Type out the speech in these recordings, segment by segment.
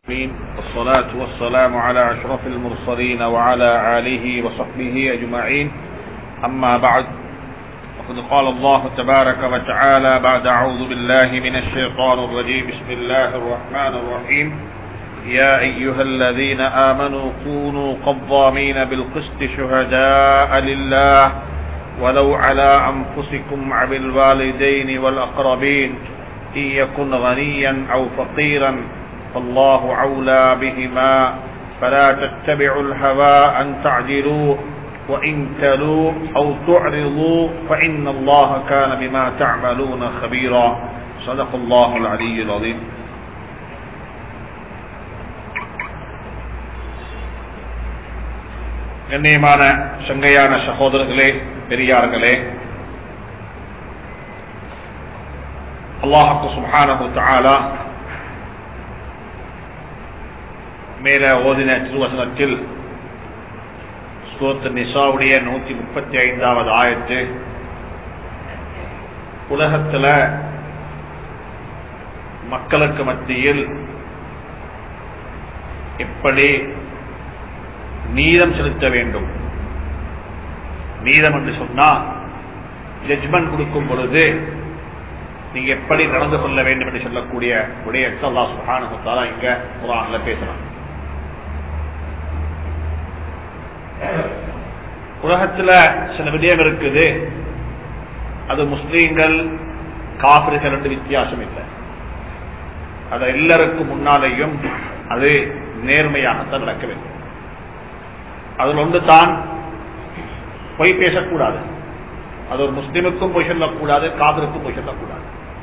العالمين والصلاة والسلام على أشرف المرسلين وعلى آله وصحبه أجمعين أما بعد وقد قال الله تبارك وتعالى بعد أعوذ بالله من الشيطان الرجيم بسم الله الرحمن الرحيم يا أيها الذين آمنوا كونوا قضامين بالقسط شهداء لله ولو على أنفسكم أو الوالدين والأقربين إن يكن غنيا أو فقيرا فالله أولى بهما فلا تتبعوا الهوى أن تعدلوا وإن تلوا أو تعرضوا فإن الله كان بما تعملون خبيرا صدق الله العلي العظيم கண்ணியமான சங்கையான சகோதரர்களே பெரியார்களே அல்லாஹு சுப்ஹானஹு தஆலா மேல ஓதின திருவசனத்தில் சூரத் நிசாவுடைய நூத்தி முப்பத்தி ஐந்தாவது ஆயத்து உலகத்துல மக்களுக்கு மத்தியில் எப்படி நீதம் செலுத்த வேண்டும் நீதம் என்று சொன்னா ஜட்ஜ்மெண்ட் கொடுக்கும் பொழுது நீங்க எப்படி நடந்து கொள்ள வேண்டும் என்று சொல்லக்கூடிய விடயத்தை அல்லாஹ் சுப்ஹானஹு தஆலா இங்க குர்ஆன்ல பேசலாம் உலகத்துல சில விடயம் இருக்குது அது முஸ்லீம்கள் காபிர்கள் என்று வித்தியாசம் இல்லை அது எல்லாருக்கும் முன்னாலேயும் அது நேர்மையாகத்தான் நடக்க வேண்டும் அதில் ஒன்று தான் பொய் பேசக்கூடாது அது ஒரு முஸ்லிமுக்கும் பொய் சொல்லக்கூடாது காதலுக்கும் பொய் சொல்லக்கூடாது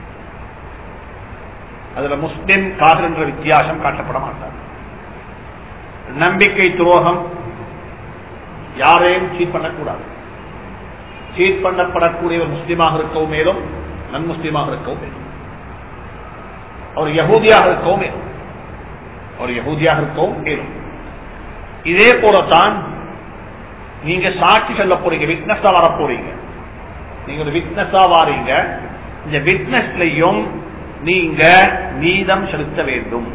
அதுல முஸ்லிம் காதல் என்ற வித்தியாசம் காட்டப்பட மாட்டார் நம்பிக்கை துரோகம் யாரையும் சீட் பண்ணக்கூடாது சீட் பண்ணப்படக்கூடிய ஒரு முஸ்லீமாக இருக்கவும் மேலும் நன் முஸ்லீமாக இருக்கவும் மேலும் அவர் யகூதியாக இருக்கவும் மேலும் அவர் யகூதியாக இருக்கவும் மேலும் இதே போலத்தான் நீங்க சாட்சி சொல்ல போறீங்க விட்னஸா வர போறீங்க நீங்க ஒரு விட்னஸா வாரீங்க இந்த விட்னஸ்லையும் நீங்க நீதம் செலுத்த வேண்டும்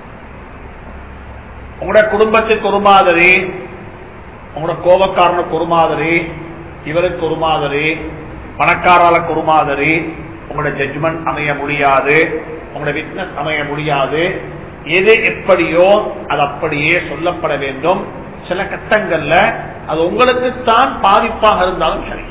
உங்களோட குடும்பத்துக்கு ஒரு மாதிரி உங்களோட கோபக்காரனுக்கு ஒரு மாதிரி இவருக்கு ஒரு மாதிரி பணக்காராளுக்கு ஒரு மாதிரி உங்களோட ஜட்ஜ்மெண்ட் அமைய முடியாது உங்களோட விட்னஸ் அமைய முடியாது எது எப்படியோ அது அப்படியே சொல்லப்பட வேண்டும் சில கட்டங்கள்ல அது உங்களுக்கு தான் பாதிப்பாக இருந்தாலும் சரி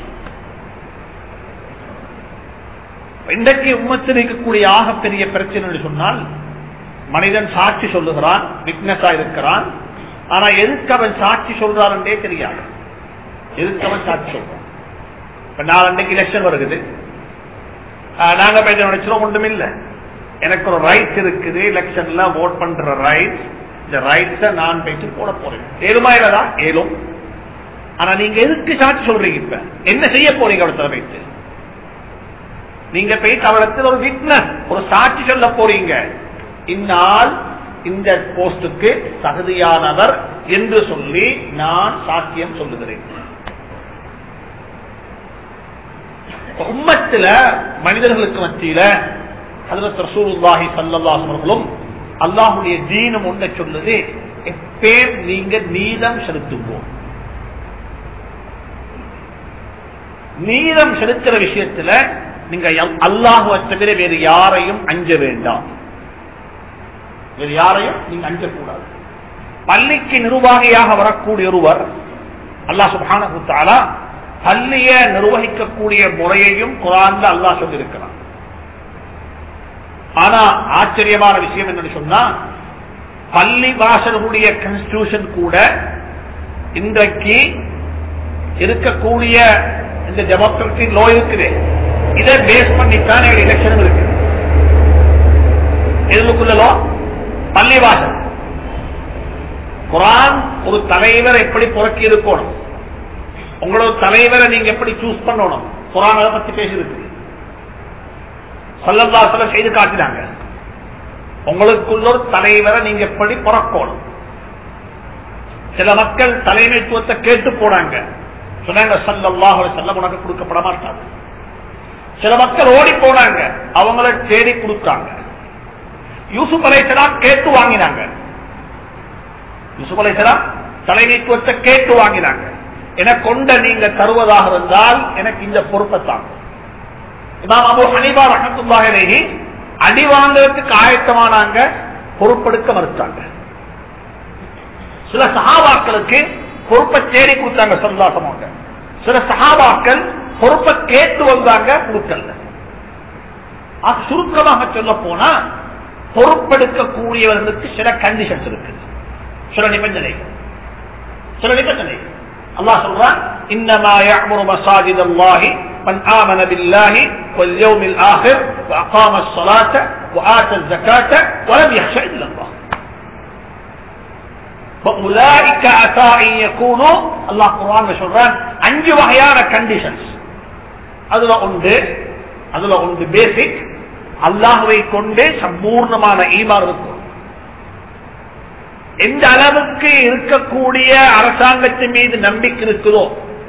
இன்றைக்கு உம்மத்தில் இருக்கக்கூடிய ஆகப்பெரிய பிரச்சனை என்று சொன்னால் மனிதன் சாட்சி சொல்லுகிறான் விட்னஸா இருக்கிறான் ஆனா எதுக்கு அவன் சாட்சி சொல்றான் என்றே தெரியாது எதுக்கு அவன் சாட்சி சொல்றான் இப்ப நாலண்டைக்கு எலெக்ஷன் வருகிறது நாங்க பேச நினைச்சிடும் ஒன்றும் இல்லை எனக்கு ஒரு ரைட் இருக்குது எலெக்ஷன்ல ஓட் பண்ற ரைட் இந்த ரைட்ஸ நான் பேசி போட போறேன் ஏழுமா இல்லதா ஏழும் ஆனா நீங்க எதுக்கு சாட்சி சொல்றீங்க இப்ப என்ன செய்ய போறீங்க அவளத்துல போயிட்டு நீங்க போயிட்டு அவளத்தில் ஒரு விட்னஸ் ஒரு சாட்சி சொல்ல போறீங்க இந்நாள் இந்த போஸ்டுக்கு தகுதியானவர் என்று சொல்லி நான் சாத்தியம் சொல்லுகிறேன் உம்மத்தில மனிதர்களுக்கு மத்தியில ஹதரத் ரசூலுல்லாஹி ஸல்லல்லாஹு அவர்களும் அல்லாஹ்வுடைய தீனம் ஒன்றை சொல்லுது எப்பேர் நீங்க நீதம் செலுத்துவோம் நீதம் செலுத்துற விஷயத்துல நீங்க அல்லாஹுவை தவிர வேறு யாரையும் அஞ்ச வேண்டாம் வேறு யாரையும் நீங்க அஞ்சக்கூடாது பள்ளிக்கு நிர்வாகியாக வரக்கூடிய ஒருவர் அல்லாஹ் சுபானு தாலா பள்ளிய நிர்வகிக்கக்கூடிய முறையையும் குரான்ல அல்லாஹ் சொல்லியிருக்கிறான் ஆனா ஆச்சரியமான விஷயம் என்னன்னு சொன்னா பள்ளி வாசலுடைய கான்ஸ்டியூஷன் கூட இன்றைக்கு இருக்கக்கூடிய இந்த டெமோக்ரசி லோ இருக்குது இதை பேஸ் பண்ணித்தான் எலெக்ஷன் இருக்கு எதுக்குள்ள லோ பள்ளிவாசல் குரான் ஒரு தலைவர் எப்படி புறக்கி இருக்கணும் உங்களோட தலைவரை நீங்க எப்படி சூஸ் பண்ணணும் குரான் அதை பத்தி பேசியிருக்கு சொல்லந்தாசல செய்து காட்டினாங்க உங்களுக்குள்ள ஒரு தலைவரை நீங்க எப்படி புறக்கணும் சில மக்கள் தலைமைத்துவத்தை கேட்டு போனாங்க சொன்னாங்க சல்லாஹ் செல்லம் உனக்கு கொடுக்கப்பட மாட்டாங்க சில மக்கள் ஓடி போனாங்க அவங்கள தேடி கொடுத்தாங்க யூசுப் அலைசலாம் கேட்டு வாங்கினாங்க யூசுப் அலைஹிஸ்ஸலாம் தலைமைத்துவத்தை கேட்டு வாங்கினாங்க எனக்கு கொண்ட நீங்க தருவதாக இருந்தால் எனக்கு இந்த பொறுப்பை தாங்க இமாம் அபு ஹனீபா ரஹத்துல்லாஹி அலைஹி அடி வாங்குறதுக்கு ஆயத்தமானாங்க பொறுப்பெடுக்க மறுத்தாங்க சில சஹாபாக்களுக்கு பொறுப்பை தேடி கொடுத்தாங்க சந்தாசமாக சில சஹாபாக்கள் பொறுப்பை கேட்டு வந்தாங்க கொடுக்கல அது சுருக்கமாக சொல்ல போனா பொறுப்பெடுக்கக்கூடியவர்களுக்கு சில கண்டிஷன்ஸ் இருக்கு சில நிபந்தனைகள் சில நிபந்தனைகள் அல்லாஹ் சொல்றான் இன்னமா يعمر مساجد الله من آمن بالله واليوم الآخر وأقام الصلاة وآتى الزكاة ولم يخش إلا الله فأولئك أتى أن يكونوا الله قرآن சொல்றான் அஞ்சு வகையான கண்டிஷன்ஸ் அதுல உண்டு அதுல உண்டு பேசிக் அல்லாஹுவை கொண்டே சம்பூர்ணமான ஈமான் இருக்கும் எந்த அளவுக்கு இருக்கக்கூடிய அரசாங்கத்தின் மீது நம்பிக்கை இருக்குதோ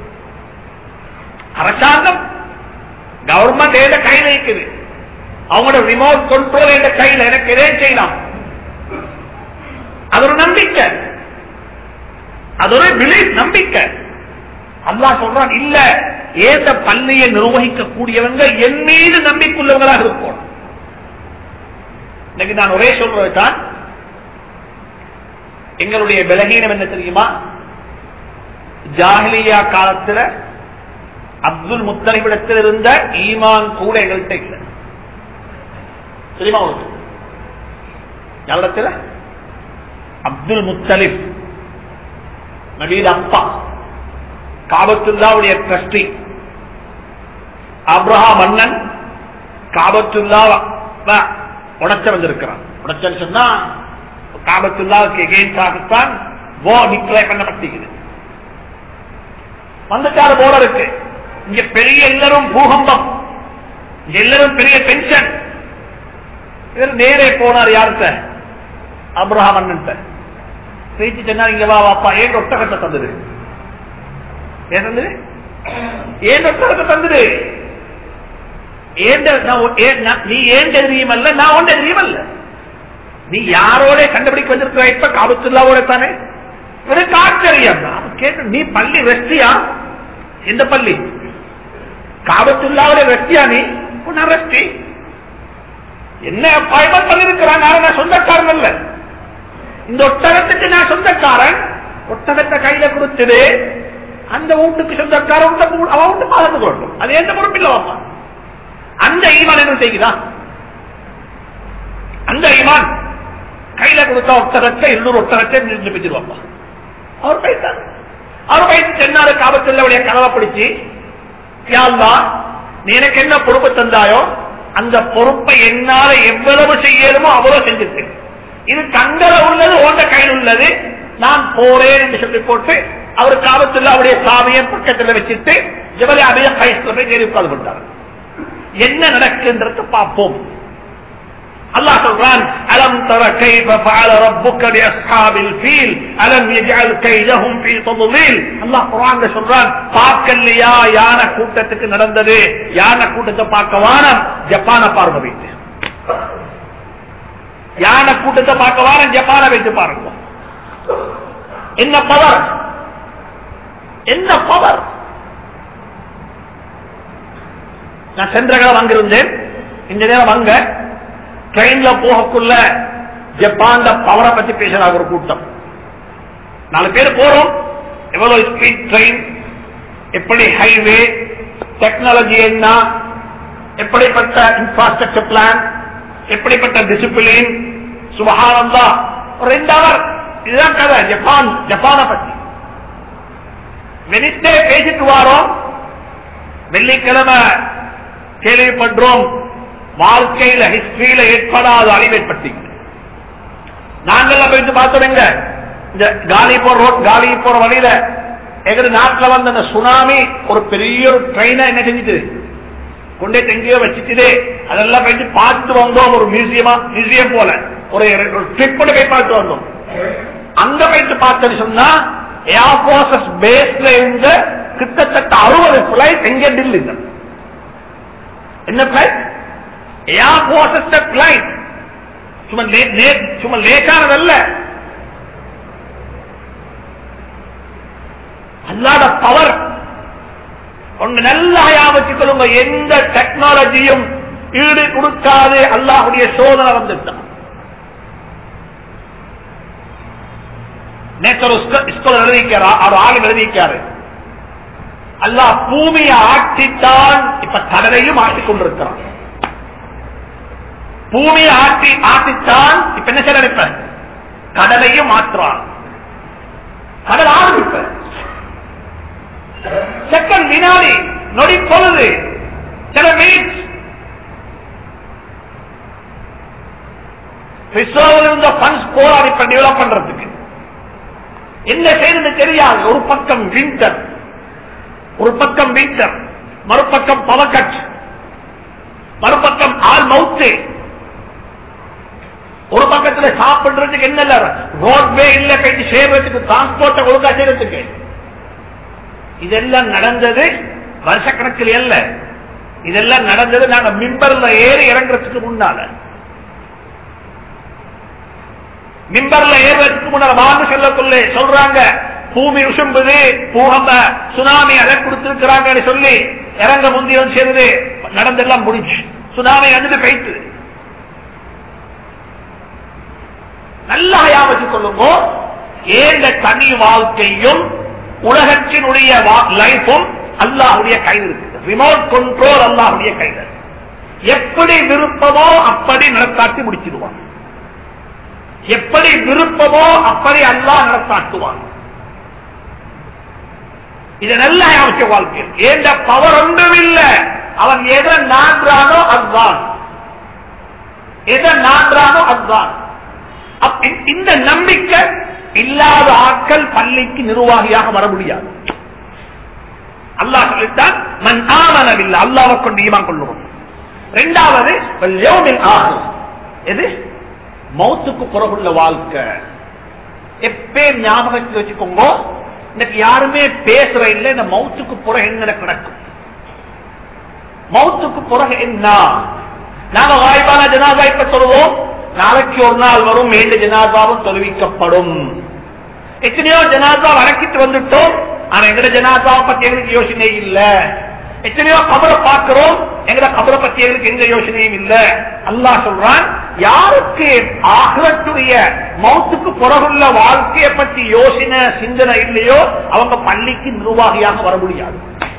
அரசாங்கம் கவர்மெண்ட் எந்த கையில இருக்குது அவங்களோட ரிமோட் கண்ட்ரோல் எந்த கையில எனக்கு எதே செய்யலாம் அது ஒரு நம்பிக்கை அது ஒரு பிலீஃப் நம்பிக்கை அல்லாஹ் சொல்றான் இல்ல ஏந்த பள்ளியை நிர்வகிக்கக்கூடியவங்க என் மீது நம்பிக்கையுள்ளவங்களாக இருக்கும் இன்னைக்கு நான் ஒரே சொல்றது தான் எங்களுடைய பலகீனம் என்ன தெரியுமா ஜாஹிலியா காலத்துல அப்துல் முத்தலிபிடத்தில் இருந்த ஈமான் கூட எங்கள்கிட்ட இல்லை தெரியுமா உங்களுக்கு யாரிடத்துல அப்துல் முத்தலிப் நபீது அப்பா காபத்துல்லாவுடைய ட்ரஸ்டி அப்ரஹா மன்னன் காபத்துல்லா உடைச்ச வந்திருக்கிறான் உடைச்சல் சொன்னா காபத்துல்லாவுக்கு எகெயின்ஸ்டாகத்தான் வோ டிக்ளேர் பண்ணப்பட்டிருக்குது வந்துட்டாரு போல இருக்கு இங்க பெரிய எல்லாரும் பூகம்பம் இங்க எல்லாரும் பெரிய பென்ஷன் இவர் நேரே போனார் யார்கிட்ட அப்ரஹாம் அண்ணன் பேச்சு சொன்னார் இங்க வா வாப்பா ஏன் ஒட்டகத்தை தந்தது ஏன் தந்தது ஏன் ஒட்டகத்தை தந்தது நீ ஏன் தெரியும் அல்ல நான் ஒன்று தெரியும் அல்ல நீ யாரோட கண்டுபிடிக்க வந்திருக்கிற இப்ப காபத்துல்லாவோட தானே எனக்கு ஆச்சரியம் கேட்டு நீ பள்ளி வெற்றியா எந்த பள்ளி காபத்துல்லாவோட வெற்றியா நீ நான் வெற்றி என்ன அப்பாயின்மெண்ட் பண்ணிருக்கிறான் நான் சொந்தக்காரன் அல்ல இந்த ஒட்டகத்துக்கு நான் சொந்தக்காரன் ஒட்டகத்தை கையில கொடுத்துடு அந்த வீட்டுக்கு சொந்தக்காரன் அவன் வீட்டு பாதுகாத்து கொள்ளணும் அது எந்த பொறுப்பு இல்லவாமா அந்த ஈமான் என்ன செய்கிறான் அந்த ஈமான் கையில கொடுத்த ஒட்டகத்தை இன்னொரு ஒட்டகத்தை நின்று பிடிச்சிருவாப்பா அவர் பைத்தார் அவர் பைத்து சென்னாரு காபத்தில் அவளைய கனவை பிடிச்சு யாழ்லா நீ எனக்கு என்ன பொறுப்பு தந்தாயோ அந்த பொறுப்பை என்னால எவ்வளவு செய்யணுமோ அவ்வளவு செஞ்சிருக்கேன் இது தங்கள உள்ளது ஓண்ட கையில் உள்ளது நான் போறேன் என்று சொல்லி போட்டு அவர் காபத்தில் அவருடைய சாமியை பக்கத்தில் வச்சுட்டு ஜபலி அபய கைஸ்ல போய் நேரி உட்கார்ந்து கொண்டார் என்ன நடக்குன்றது பார்ப்போம் அல்லாஹ் சொல்றான் அலம் தர கைஃப ஃபஅல ரப்புக பிஅஸ்ஹாபில் ஃபீல் அலம் யஜ்அல் கைதஹும் ஃபீ தضليل அல்லாஹ் குர்ஆன்ல சொல்றான் பார்க்கலையா யானை கூட்டத்துக்கு நடந்தது யானை கூட்டத்தை பார்க்க வானம் ஜப்பான பார்க்க வைத்து யானை கூட்டத்தை பார்க்க வாரம் ஜப்பான வைத்து பாருங்க என்ன பவர் என்ன பவர் நான் சென்ற காலம் அங்கிருந்தேன் இந்த நேரம் அங்க ட்ரெயின்ல போகக்குள்ள ஜப்பான் பவரை பத்தி பேசுறாங்க ஒரு கூட்டம் நாலு பேர் போறோம் எவ்வளவு ஸ்பீட் ட்ரெயின் எப்படி ஹைவே டெக்னாலஜி என்ன எப்படிப்பட்ட இன்ஃப்ராஸ்ட்ரக்சர் பிளான் எப்படிப்பட்ட டிசிப்ளின் சுபகானந்தா ஒரு ரெண்டு அவர் இதுதான் கதை ஜப்பான் ஜப்பான பத்தி வெனிஸ்டே பேசிட்டு வாரோம் வெள்ளிக்கிழமை கேள்விப்படுறோம் வாழ்க்கையில ஹிஸ்டரியில ஏற்படாத அழிவு ஏற்பட்டீங்க நாங்கள் போயிட்டு பார்த்தோங்க இந்த காலி போற ரோட் காலி போற வழியில எங்க நாட்டுல வந்த அந்த சுனாமி ஒரு பெரிய ஒரு ட்ரெயினை என்ன செஞ்சுட்டு கொண்டே எங்கேயோ வச்சுட்டு அதெல்லாம் போயிட்டு பார்த்து வந்தோம் ஒரு மியூசியமா மியூசியம் போல ஒரு ட்ரிப் போய் பார்த்து வந்தோம் அங்க போயிட்டு பார்த்தேன்னு சொன்னா ஏர்போர்சஸ் பேஸ்ல இருந்த கிட்டத்தட்ட அறுபது பிளைட் எங்க டில் என்ன பிளைட் ஏர்போர்சஸ் பிளைட் சும்மா சும்மா லேட்டானதல்ல ஒன்று நல்லா ஞாபகம் கொள்ளுங்க எந்த டெக்னாலஜியும் ஈடு கொடுக்காது அல்லாஹுடைய சோதனை வந்துட்டான் நேற்று ஒரு ஸ்கூல் எழுதிக்கிறார் அவர் ஆளும் எழுதிக்காரு அல்லாஹ் பூமியை ஆட்டித்தான் இப்ப கடலையும் ஆட்டிக் கொண்டிருக்கிறான் பூமியை ஆட்டி ஆட்டித்தான் இப்ப என்ன செய்ய நினைப்ப கடலையும் மாற்றுறான் கடல் ஆரம்பிப்ப செகண்ட் வினாடி நொடி பொழுது சில மினிட்ஸ் ரிசர்வ் இருந்த பண்ட்ஸ் போராடி இப்ப டெவலப் பண்றதுக்கு என்ன செய்யறது தெரியாது ஒரு பக்கம் விண்டர் ஒரு பக்கம் விண்டர் மறுபக்கம் பவக்கட் மறுபக்கம் ஆள் மவுத்து ஒரு பக்கத்துல சாப்பிடுறதுக்கு என்ன இல்ல ரோட்வே இல்ல போயிட்டு சேர்றதுக்கு டிரான்ஸ்போர்ட்டை ஒழுங்கா செய்யறதுக்கு இதெல்லாம் நடந்தது வருஷக்கணக்கில் அல்ல இதெல்லாம் நடந்தது நாங்க மிம்பர்ல ஏறி இறங்குறதுக்கு முன்னால மிம்பர்ல ஏறுறதுக்கு முன்னால வாங்க செல்லக்குள்ளே சொல்றாங்க பூமி உசும்புது பூகம்ப சுனாமி அதை கொடுத்திருக்கிறாங்கன்னு சொல்லி இறங்க முந்தியம் செய்தது நடந்தெல்லாம் முடிஞ்சு சுனாமி வந்துட்டு போயிட்டு நல்லா ஞாபகம் கொள்ளுங்க ஏந்த தனி வாழ்க்கையும் உலகத்தினுடைய லைஃபும் அல்லாஹுடைய கையில் இருக்கு ரிமோட் கண்ட்ரோல் அல்லாஹுடைய கையில் எப்படி விருப்பமோ அப்படி நடத்தாட்டி முடிச்சிடுவான் எப்படி விருப்பமோ அப்படி அல்லாஹ் நடத்தாட்டுவான் இது நல்ல அவசிய வாழ்க்கை ஏந்த பவர் ஒன்றும் இல்லை அவன் எதை நான்றானோ அதுதான் எதை நான்றானோ அதுதான் இந்த நம்பிக்கை இல்லாத ஆட்கள் பள்ளிக்கு நிர்வாகியாக வர முடியாது அல்லாஹ் சொல்லிட்டான் மன் ஆமனவில்லை அல்லாவை கொண்டு ஈமான் கொள்ளுவோம் இரண்டாவது ஆகும் எது மௌத்துக்கு புறகுள்ள வாழ்க்கை எப்பே ஞாபகத்தில் வச்சுக்கோங்க இன்னைக்கு யாருமே பேசுற இல்லை இந்த மௌத்துக்கு புறகு என்ன கிடக்கும் மௌத்துக்கு புறகு என்ன நாம வாய்ப்பான ஜனாதா இப்ப சொல்லுவோம் நாளைக்கு ஒரு நாள் வரும் மீண்டு ஜனாதாவும் தொழுவிக்கப்படும் எத்தனையோ ஜனாதா வழக்கிட்டு வந்துட்டோம் ஆனா எங்கட ஜனாதாவை பத்தி எங்களுக்கு யோசனை இல்ல எத்தனையோ கபரை பார்க்கிறோம் எங்கட கபரை பத்தி எங்களுக்கு எந்த யோசனையும் இல்ல அல்லாஹ் சொல்றான் யாருக்கு ஆகத்துடைய மௌத்துக்கு புறகுள்ள வாழ்க்கையை பற்றி யோசனை சிந்தனை இல்லையோ அவங்க பள்ளிக்கு நிர்வாகியாக வர முடியாது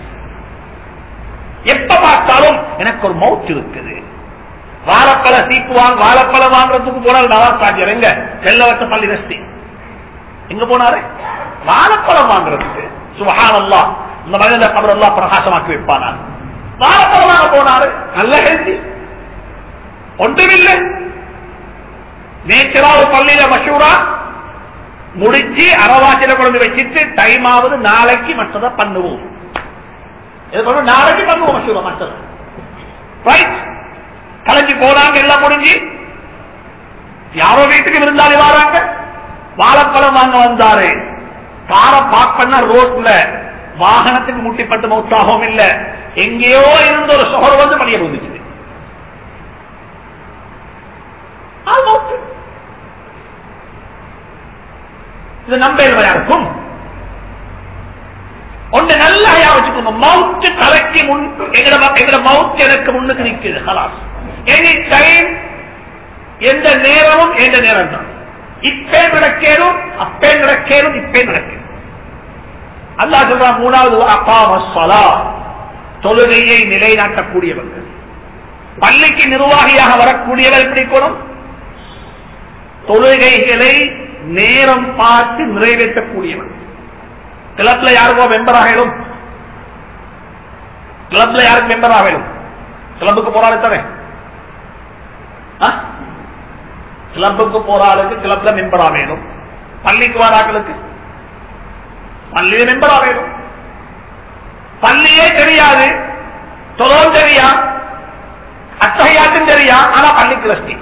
எப்ப பார்த்தாலும் எனக்கு ஒரு மவுத் இருக்குது வாழைப்பழ சீப்பு வாங்க வாழைப்பழம் வாங்குறதுக்கு போனார் நவாஸ்தாஜர் எங்க செல்லவட்ட பள்ளி ரஸ்தி எங்க போனாரு வாழைப்பழம் வாங்குறதுக்கு சுபஹானல்லா இந்த மனித கபரல்லா பிரகாசமாக்கி வைப்பானார் வாழைப்பழம் வாங்க போனாரு நல்ல ஹெல்தி ஒன்றுமில்லை நேச்சரா ஒரு பள்ளியில மஷூரா முடிச்சு அரவாச்சில கொண்டு வச்சுட்டு டைம் ஆகுது நாளைக்கு மற்றதை பண்ணுவோம் நாளைக்கு பண்ணுவோம் மஷூரா மற்றது ரைட் கலைஞ்சு போறாங்க எல்லாம் முடிஞ்சு யாரோ வீட்டுக்கு விருந்தாளி வராங்க வாழைப்பழம் வாங்க வந்தாரு காரை பார்க் பண்ண ரோட்ல வாகனத்துக்கு முட்டிப்பட்டு மௌத்தாகவும் இல்ல எங்கேயோ இருந்த ஒரு சோழர் வந்து பணிய வந்துச்சு இது நம்ப யாருக்கும் ஒன்று நல்லா வச்சுக்கோங்க மவுத்து தலைக்கு முன் எங்கட எங்கட மவுத்து எனக்கு முன்னுக்கு நிற்குது ஹலாஸ் எனி டைம் எந்த நேரமும் எந்த நேரம் தான் இப்பே நடக்கேனும் அப்பே நடக்கேனும் இப்பே நடக்கும் அல்லா சொல்றா மூணாவது அப்பாமஸ்வலா தொழுகையை நிலைநாட்டக்கூடியவர்கள் பள்ளிக்கு நிர்வாகியாக வரக்கூடியவர் பிடிக்கணும் தொழுகைகளை நேரம் பார்த்து நிறைவேற்றக்கூடியவன் கிளப்ல யாருக்கோ மெம்பர் ஆகிடும் கிளப்ல யாருக்கு மெம்பர் ஆகிடும் கிளப்புக்கு போறாரு தானே கிளப்புக்கு போற ஆளுக்கு கிளப்ல மெம்பர் ஆகணும் பள்ளிக்கு வர ஆட்களுக்கு பள்ளியில மெம்பர் ஆகணும் பள்ளியே தெரியாது தொழில் தெரியா அத்தகையாட்டும் தெரியா ஆனா பள்ளி கிரஸ்தி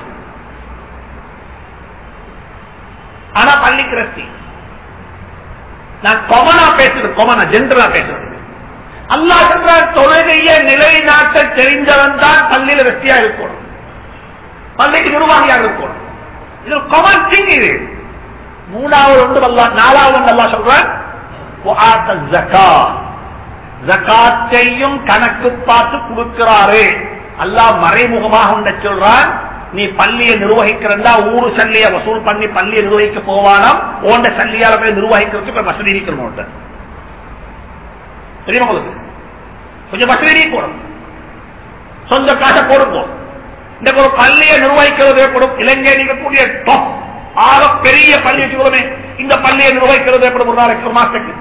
ஆனா பள்ளி கிரஸ்தி நான் கொமனா பேசுறது கொமனா ஜென்ரலா பேசுறது அல்லா சொல்ற தொழுகைய நிலைநாட்ட தெரிஞ்சவன் தான் பள்ளியில வெற்றியா இருக்கணும் பள்ளிக்கு நிர்வாகியாக இருக்கணும் இது கொமன் திங் இது மூணாவது ஒன்று அல்லா நாலாவது ஒன்று அல்லா சொல்றான் ஜகாத்தையும் கணக்கு பார்த்து கொடுக்கிறாரு அல்லாஹ் மறைமுகமாக உன்னை சொல்றான் நீ பள்ளியை நிர்வகிக்கிறா ஊரு சல்லிய வசூல் பண்ணி பள்ளியை நிர்வகிக்க போவானாம் ஓண்ட சல்லியால போய் நிர்வகிக்கிறதுக்கு வசதி இருக்கணும் தெரியுமா உங்களுக்கு கொஞ்சம் வசதி போடும் சொந்த காசை போடுவோம் இந்த ஒரு பள்ளியை நிர்வகிக்கிறது எப்படும் இலங்கை நீக்கக்கூடிய top ஆக பெரிய பள்ளி வச்சுக்கிறோமே இந்த பள்ளியை நிர்வகிக்கிறது எப்படி ஒரு நாளைக்கு ஒரு மாசத்துக்கு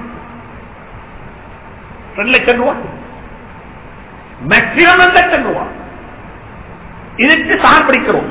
ரெண்டு லட்சம் ரூபாய் மேக்சிமம் ரெண்டு லட்சம் ரூபாய் இதுக்கு சார் பிடிக்கிறோம்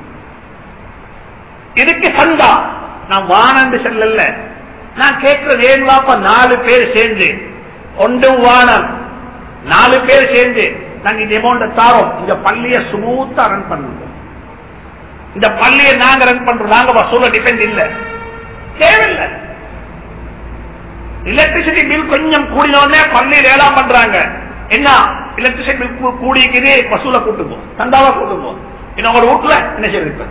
இதுக்கு சந்தா நான் வானந்து செல்லல நான் கேட்கிறது ஏன் வாப்பா நாலு பேர் சேர்ந்து ஒன்றும் வானம் நாலு பேர் சேர்ந்து நாங்க இந்த அமௌண்ட் தாரோம் இந்த பள்ளியை ஸ்மூத்தா ரன் பண்ணுங்க இந்த பள்ளியை நாங்க ரன் பண்றோம் நாங்க வசூல டிபெண்ட் இல்ல தேவையில்லை எலக்ட்ரிசிட்டி பில் கொஞ்சம் கூடினோடனே பள்ளியில் ஏலாம் பண்றாங்க என்ன எலக்ட்ரிசிட்டி பில் கூடிக்குது வசூல கூட்டுப்போம் சந்தாவா கூட்டுப்போம் இன்னும் உங்களோட வீட்டுல என்ன செய்யுது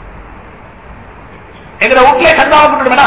எங்க வீட்டுல சந்தாவா கூட்டு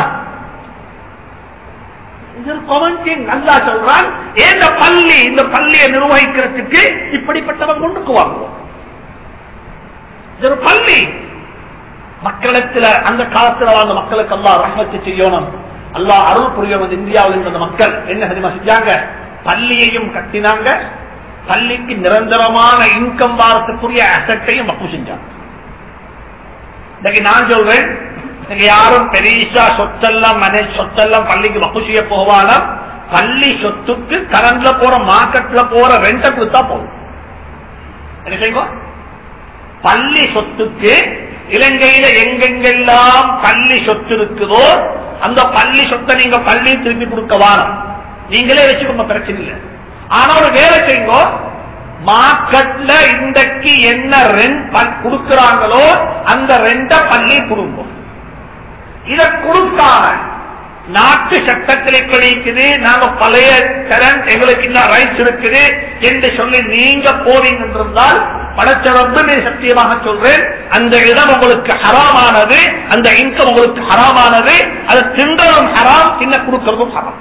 நல்லா சொல்றான் இந்த பள்ளி இந்த பள்ளியை நிர்வகிக்கிறதுக்கு இப்படிப்பட்டவங்க கொண்டுக்கு வாங்குவோம் இது ஒரு பள்ளி மக்களிடத்துல அந்த காலத்துல வாழ்ந்த மக்களுக்கு அல்லா ரஹ்மத்து செய்யணும் அல்லா அருள் புரியணும் இந்தியாவில் இருந்த மக்கள் என்ன தெரியுமா செஞ்சாங்க பள்ளியையும் கட்டினாங்க பள்ளிக்கு நிரந்தரமான இன்கம் வாரத்துக்குரிய அசட்டையும் வக்கு செஞ்சாங்க இன்னைக்கு நான் சொல்றேன் இன்னைக்கு யாரும் பெரிசா சொத்தெல்லாம் மனை சொத்தெல்லாம் பள்ளிக்கு வக்கு செய்ய போவானா பள்ளி சொத்துக்கு கரண்ட்ல போற மார்க்கெட்ல போற ரெண்ட கொடுத்தா போதும் என்ன செய்வோம் பள்ளி சொத்துக்கு இலங்கையில எங்கெங்கெல்லாம் பள்ளி சொத்து இருக்குதோ அந்த பள்ளி சொத்தை நீங்க பள்ளி திருப்பி கொடுக்க வாரம் நீங்களே வச்சுக்கோங்க பிரச்சனை இல்லை ஆனா ஒரு வேலை செய்யுங்க மார்க்கெட்ல இன்றைக்கு என்ன ரெண்ட் கொடுக்கிறாங்களோ அந்த ரெண்ட பள்ளி கொடுங்க இத கொடுக்காம நாட்டு சட்டத்தில் எப்படி இருக்குது நாங்க பழைய கரண்ட் எங்களுக்கு இன்னும் ரைட்ஸ் இருக்குது என்று சொல்லி நீங்க போவீங்க என்றால் படச்சரப்பு சத்தியமாக சொல்றேன் அந்த இடம் உங்களுக்கு ஹராமானது அந்த இன்கம் உங்களுக்கு ஹராமானது அது தின்றதும் ஹராம் தின்ன கொடுக்கிறதும் ஹராம்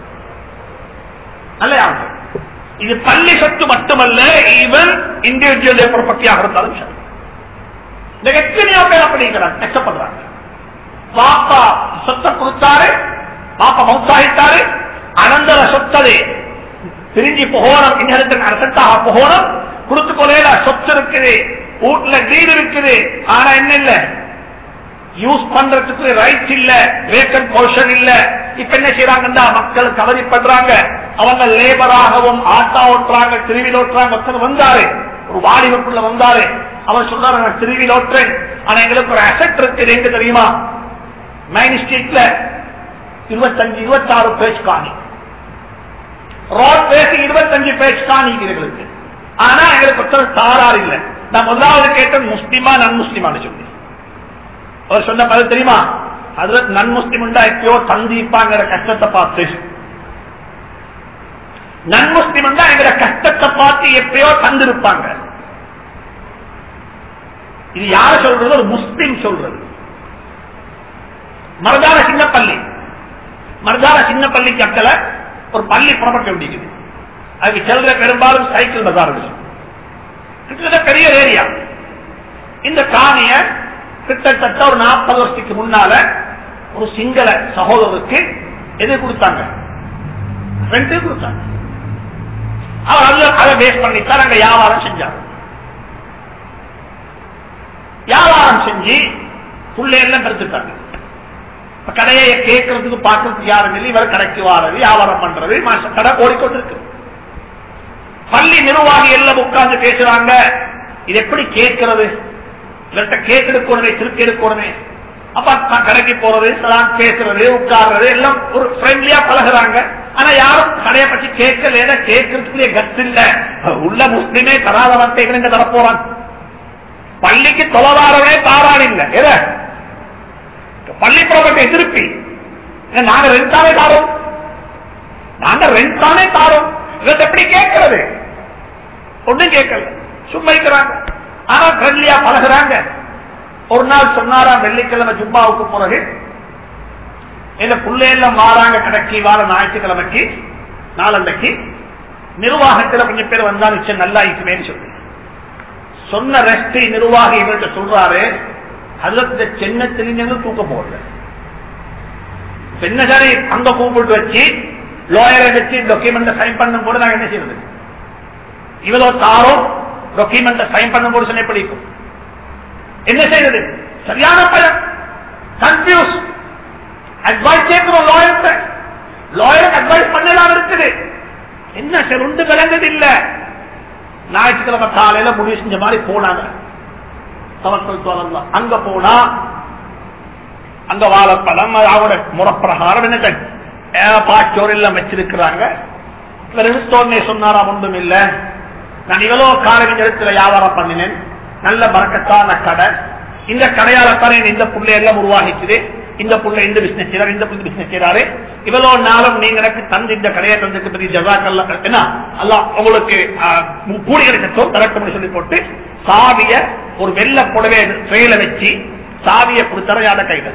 நல்ல இது பள்ளி சொத்து மட்டுமல்ல ஈவன் இண்டிவிஜுவல் ப்ராப்பர்ட்டியாக இருந்தாலும் சரி இந்த எத்தனையோ பேர் அப்படிங்கிறாங்க கஷ்டப்படுறாங்க பாப்பா சொத்தை கொடுத்தாரு பாப்பா மௌத்தாயிட்டாரு அனந்தர சொத்தது பிரிஞ்சு போகணும் இன்னும் அரசத்தாக போகணும் கொடுத்து கொலையில சொத்து இருக்குது வீட்டுல வீடு இருக்குது ஆனா என்ன இல்ல யூஸ் பண்றதுக்கு ரைட்ஸ் இல்ல வேக்கன் போர்ஷன் இல்ல இப்ப என்ன செய்யறாங்கன்னா மக்கள் கவலைப்படுறாங்க அவங்க லேபராகவும் ஆட்டா ஓட்டுறாங்க திருவிழா ஓட்டுறாங்க ஒருத்தர் வந்தாரு ஒரு வாலிபுக்குள்ள வந்தாரு அவர் சொல்றாரு நான் திருவிழா ஓட்டுறேன் ஆனா எங்களுக்கு ஒரு அசட் இருக்குது எங்க தெரியுமா மைன் ஸ்ட்ரீட்ல இருபத்தஞ்சு இருபத்தாறு பேஜ் காணி ரோட் பேசி இருபத்தஞ்சு பேஜ் காணி எங்களுக்கு ஆனா எங்களுக்கு ஒருத்தர் தாரார் இல்லை நான் முதலாவது கேட்ட முஸ்லிமா நன் முஸ்லிமான்னு சொல்லி அவர் சொன்ன பதில் தெரியுமா அதுல நன் முஸ்லிம் எப்பயோ தந்திப்பாங்கிற கஷ்டத்தை பார்த்து நன் முஸ்லிம் எங்கிற கஷ்டத்தை பார்த்து எப்பயோ தந்திருப்பாங்க இது யார சொல்றது ஒரு முஸ்லிம் சொல்றது மரதார சின்ன பள்ளி மரதார சின்ன பள்ளிக்கு அக்கல ஒரு பள்ளி புறப்பட்டு வேண்டியது அதுக்கு செல்ற பெரும்பாலும் சைக்கிள் பசார் கிட்டத்தட்ட பெரிய ஏரியா இந்த காணிய கிட்டத்தட்ட ஒரு நாற்பது வருஷத்துக்கு முன்னால ஒரு சிங்கள சகோதரருக்கு எது கொடுத்தாங்க ரெண்டு கொடுத்தாங்க அவர் அதுல அதை பேஸ் பண்ணித்தான் அங்க வியாபாரம் செஞ்சாங்க வியாபாரம் செஞ்சு பிள்ளையெல்லாம் கருத்துட்டாங்க கடையை கேட்கறதுக்கு பார்க்கறதுக்கு யாரும் இல்லை இவர் கடைக்கு வாரது வியாபாரம் பண்றது மாச கடை ஓடிக்கொண்டிருக்கு பள்ளி நிர்வாகி எல்லாம் உட்கார்ந்து பேசுறாங்க இது எப்படி கேட்கிறது இவர்கிட்ட கேட்டு எடுக்கணுமே திருப்பி எடுக்கணுமே அப்ப கடைக்கு போறது சலாம் பேசுறது உட்கார்றது எல்லாம் ஒரு ஃப்ரெண்ட்லியா பழகுறாங்க ஆனா யாரும் கடையை பற்றி கேட்கல கேட்கறதுக்குள்ளே கத்து இல்ல உள்ள முஸ்லிமே தராத வார்த்தைகள் எங்க தரப்போறான் பள்ளிக்கு தொலைவாரவே தாரான் இல்ல எத பள்ளி ப்ராப்பர்ட்டி திருப்பி நாங்க ரெண்ட் தானே தாரோம் நாங்க ரெண்ட் தானே தாரோம் இவங்க எப்படி கேட்கறது ஒண்ணும் கேட்கல சும்மா இருக்கிறாங்க ஆனா ஃப்ரெண்ட்லியா பழகுறாங்க ஒரு நாள் சொன்னாராம் வெள்ளிக்கிழமை ஜும்மாவுக்கு பிறகு இந்த பிள்ளையெல்லாம் வாராங்க கடைக்கு வார ஞாயிற்றுக்கிழமைக்கு நாளண்டைக்கு நிர்வாகத்துல கொஞ்சம் பேர் வந்தா நிச்சயம் நல்லா இருக்குமேன்னு சொல்லி சொன்ன ரெஸ்ட் நிர்வாகி இவர்கிட்ட சொல்றாரு அதுல இந்த சென்னை தெரிஞ்சது தூக்க போடல சின்னசாரி அங்க கூப்பிட்டு வச்சு லோயரை வச்சு டாக்குமெண்ட் சைன் பண்ணும் போது நாங்க என்ன செய்யறது இவ்வளவு தாரோம் டாக்குமெண்ட் சைன் பண்ணும் போது சொன்ன எப்படி இருக்கும் என்ன செய்யறது சரியான பயம் கன்ஃபியூஸ் அட்வைஸ் கேட்கிறோம் லாயர்கிட்ட லாயருக்கு அட்வைஸ் பண்ணலாம் இருக்குது என்ன சார் ஒன்று விளங்குது இல்ல ஞாயிற்றுக்கிழமை காலையில முடிவு செஞ்ச மாதிரி போனாங்க தவக்கல் தோழலாம் அங்க போனா அங்க வாழைப்பழம் அவரோட முறப்பிரகாரம் என்ன பாச்சோர் எல்லாம் வச்சிருக்கிறாங்க இவர் எடுத்தோடனே சொன்னாராம் ஒன்றும் இல்ல நான் இவ்வளவு காலையில் இடத்துல வியாபாரம் பண்ணினேன் நல்ல பறக்கத்தான கடை இந்த கடையால தான் இந்த புள்ளை எல்லாம் உருவாகிக்குது இந்த புள்ள இந்த பிசினஸ் செய்யறாரு இந்த புள்ள பிசினஸ் செய்யறாரு இவ்வளவு நாளும் நீங்க எனக்கு தந்து இந்த கடையை தந்துக்கு பத்தி ஜவாக்கல்ல என்ன அல்ல உங்களுக்கு கூடி கிடைச்சோ தரட்டும் சொல்லி போட்டு சாவிய ஒரு வெள்ள புடவை ட்ரெயில வச்சு சாவிய கொடுத்தர யார கையில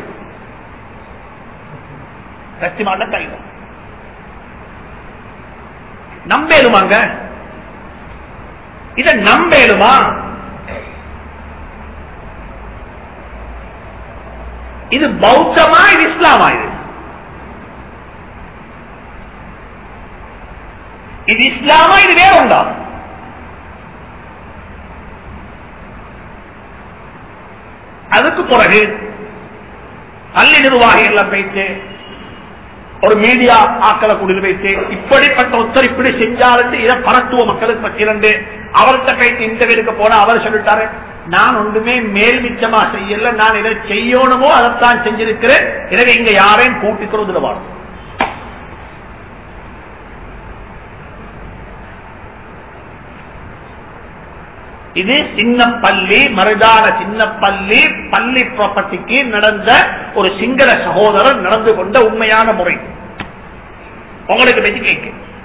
ரத்திமாட்ட கையில நம்பேலுமாங்க இத நம்பேலுமா இது பௌத்தமா இது இஸ்லாமா இது இது இஸ்லாமா இது வேற உண்டா அதுக்கு பிறகு பள்ளி நிர்வாகிகள் வைத்து ஒரு மீடியா ஆக்களை கூடியில் வைத்து இப்படிப்பட்ட ஒருத்தர் இப்படி செஞ்சாலும் இதை பரத்துவ மக்களுக்கு பற்றிரண்டு அவர்கிட்ட போயிட்டு இந்த வீட்டுக்கு போனா அவர் சொல்லிட்டாரு நான் ஒன்றுமே மேல் மிச்சமா செய்யல நான் இதை செய்யணுமோ அதைத்தான் செஞ்சிருக்கிறேன் எனவே இங்க யாரையும் கூட்டிக்கிறது வாழும் இது சின்ன பள்ளி மருதான சின்ன பள்ளி பள்ளி ப்ராப்பர்ட்டிக்கு நடந்த ஒரு சிங்கள சகோதரர் நடந்து கொண்ட உண்மையான முறை உங்களுக்கு வச்சு கேட்க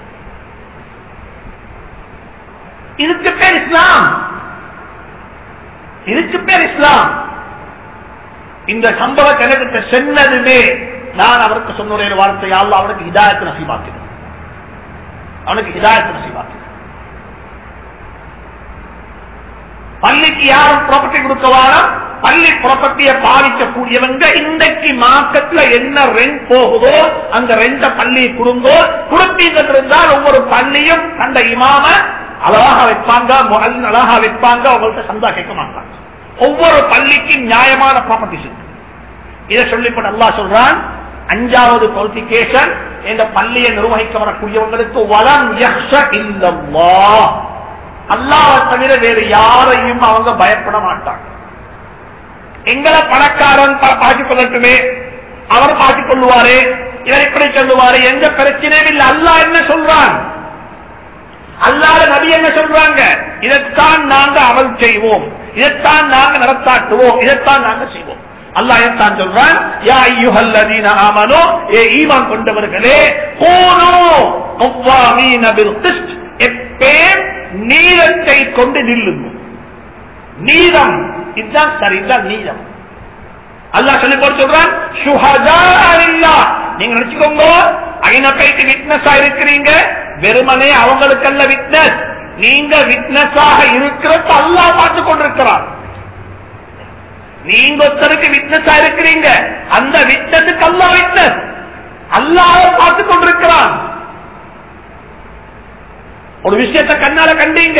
இதுக்கு பேர் இஸ்லாம் இதுக்கு பேர் இஸ்லாம் இந்த சம்பவத்தை எனக்கு சொன்னதுமே நான் அவருக்கு சொன்ன ஒரு வார்த்தை அல்ல அவனுக்கு ஹிதாயத்து நசீபாக்கிறேன் அவனுக்கு ஹிதாயத்து நசீபாக்கிறேன் பள்ளிக்கு யாரும் ப்ராப்பர்ட்டி கொடுக்கவாரா பள்ளி ப்ராப்பர்ட்டியை பாதிக்கக்கூடியவங்க இன்றைக்கு மார்க்கெட்ல என்ன ரெண்ட் போகுதோ அந்த ரெண்ட பள்ளி கொடுங்கோ கொடுத்தீங்க இருந்தால் ஒவ்வொரு பள்ளியும் அந்த இமாம அழகா வைப்பாங்க முகல் அழகா வைப்பாங்க அவங்கள்ட்ட சந்தா கேட்க மாட்டாங்க ஒவ்வொரு பள்ளிக்கும் நியாயமான ப்ராப்பர்ட்டிஸ் இருக்கு இதை சொல்லிப்பட்டு அல்லா சொல்றான் அஞ்சாவது குவாலிபிகேஷன் இந்த பள்ளியை நிர்வகிக்க வரக்கூடியவங்களுக்கு வளம் இல்லல்லா அல்லாவை தவிர வேறு யாரையும் அவங்க பயப்பட மாட்டாங்க எங்களை பணக்காரன் பாக்கிக் கொள்ளட்டுமே அவர் பாக்கிக் கொள்ளுவாரு இவர் இப்படி சொல்லுவாரு எந்த பிரச்சனையும் இல்லை அல்லா என்ன சொல்றான் அல்லாத நபி என்ன சொல்றாங்க இதைத்தான் நாங்க அமல் செய்வோம் இதைத்தான் நாங்க நடத்தாட்டுவோம் இதைத்தான் நாங்க செய்வோம் அல்லாஹ் தான் சொல்றான் யா ஐயுஹல்லதீன ஆமனோ ஏ ஈமான் கொண்டவர்களே கூனு கவ்வாமீன பில் கிஸ்ட் எப்பேம் நீளத்தை கொண்டு நில்லுங்க நீளம் இதுதான் சரி இதுதான் நீளம் அல்லாஹ் சொல்லி போட்டு சொல்றான் சுஹதா நீங்க நினைச்சுக்கோங்க ஐநா போயிட்டு விட்னஸா இருக்கிறீங்க வெறுமனே அவங்களுக்கல்ல விட்னஸ் நீங்க விட்னஸாக இருக்கிறது அல்லாஹ் பார்த்து கொண்டிருக்கிறார் நீங்க ஒருத்தருக்கு விட்னஸா இருக்கிறீங்க அந்த விட்னஸுக்கு அல்லா விட்னஸ் அல்லாஹ் பார்த்து கொண்டிருக்கிறான் ஒரு விஷயத்தை கண்ணால கண்டீங்க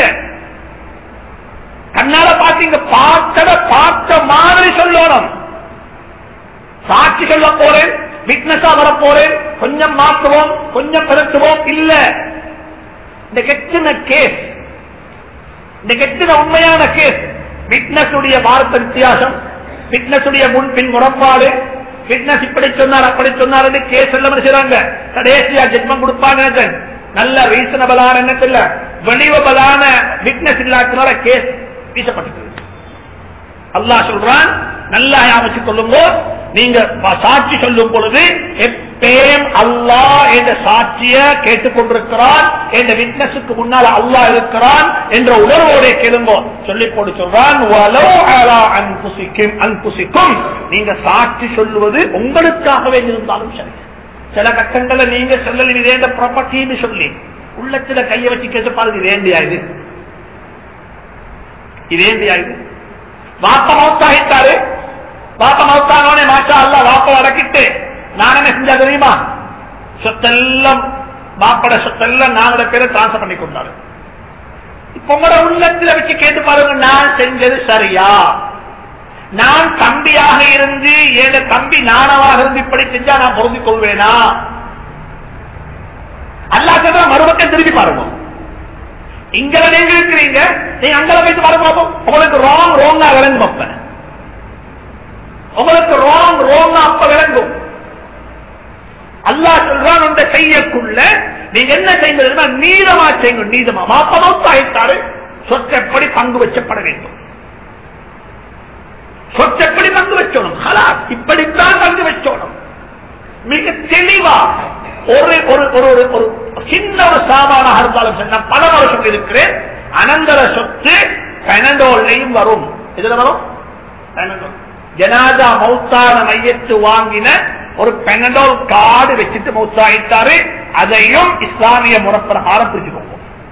கண்ணால பார்த்தீங்க பார்த்தத பார்த்த மாதிரி சொல்லணும் சாட்சி சொல்ல போறேன் விட்னஸா வர போறேன் கொஞ்சம் மாற்றுவோம் கொஞ்சம் பெருத்துவோம் இல்ல இந்த கெட்டின கேஸ் இந்த கெட்டின உண்மையான கேஸ் விட்னஸ் உடைய வார்த்தை வித்தியாசம் விட்னஸ் உடைய முன்பின் முரண்பாடு விட்னஸ் இப்படி சொன்னார் அப்படி சொன்னார் கேஸ் எல்லாம் செய்றாங்க கடைசியா ஜென்மம் கொடுப்பாங்க நல்ல ரீசனபிளான எண்ணத்தில் வெளிவபலான விட்னஸ் இல்லாதனால கேஸ் வீசப்பட்டது அல்லாஹ் சொல்றான் நல்லா ஞாபகம் கொள்ளுங்க நீங்க சாட்சி சொல்லும் பொழுது எப்பேம் அல்லாஹ் என்ற சாட்சிய கேட்டுக்கொண்டிருக்கிறான் என்ற விட்னஸுக்கு முன்னால் அல்லாஹ் இருக்கிறான் என்ற உணர்வோட கேளுங்கோ சொல்லி போட்டு சொல்றான் அன்புசிக்கும் நீங்க சாட்சி சொல்லுவது உங்களுக்காகவே இருந்தாலும் சரி சில கட்டங்களை நீங்க செல்லல் இதே ப்ராப்பர்ட்டின்னு சொல்லி உள்ளத்துல கைய வச்சு கேட்டு பாருங்க இது ஏண்டியா இது இது ஏண்டியா இது வாப்ப மௌத்தாகிட்டாரு வாப்ப மௌத்தானோடனே மாஷா அல்லா வாப்ப அடக்கிட்டு நான் என்ன செஞ்சா தெரியுமா சொத்தெல்லாம் வாப்பட சொத்தெல்லாம் நாங்களோட பேரை டிரான்ஸ்பர் பண்ணி கொண்டாரு இப்ப உங்களோட உள்ளத்துல வச்சு கேட்டு பாருங்க நான் செஞ்சது சரியா நான் தம்பியாக இருந்து ஏழு தம்பி நானவாக இருந்து இப்படி செஞ்சா நான் பொருந்திக் கொள்வேனா அல்லாத மறுபக்கம் திரும்பி பாருங்க இங்க நீங்க இருக்கிறீங்க நீங்க அங்கே போயிட்டு பாருங்க பாப்போம். உங்களுக்கு ராங் ரோங்கா விளங்கும் அப்ப உங்களுக்கு ராங் ரோங்கா அப்ப விளங்கும் அல்லாஹ் சொல்றான் அந்த செய்யக்குள்ள நீங்க என்ன செய்வது நீதமா செய்யுங்க நீதமா மாப்பமாத்தாயிட்டாரு சொற்றப்படி பங்கு வச்சப்பட வேண்டும் சொற்றப்படி பங்கு வச்சோணும் ஹலாஸ் இப்படித்தான் பங்கு வச்சோணும் மிக தெளிவா ஒரு ஒரு ஒரு ஒரு ஒரு சின்ன ஒரு சாமானாக இருந்தாலும் சரி நான் பல வருஷம் இருக்கிறேன் அனந்தர சொத்து பெனடோல்லையும் வரும் இதுல வரும் பெனடோல் ஜனாதா மௌத்தான மையத்து வாங்கின ஒரு பெனடோல் கார்டு வச்சுட்டு மௌத்தாயிட்டாரு அதையும் இஸ்லாமிய முறப்பிரகாரம் பிரிச்சுக்கோங்க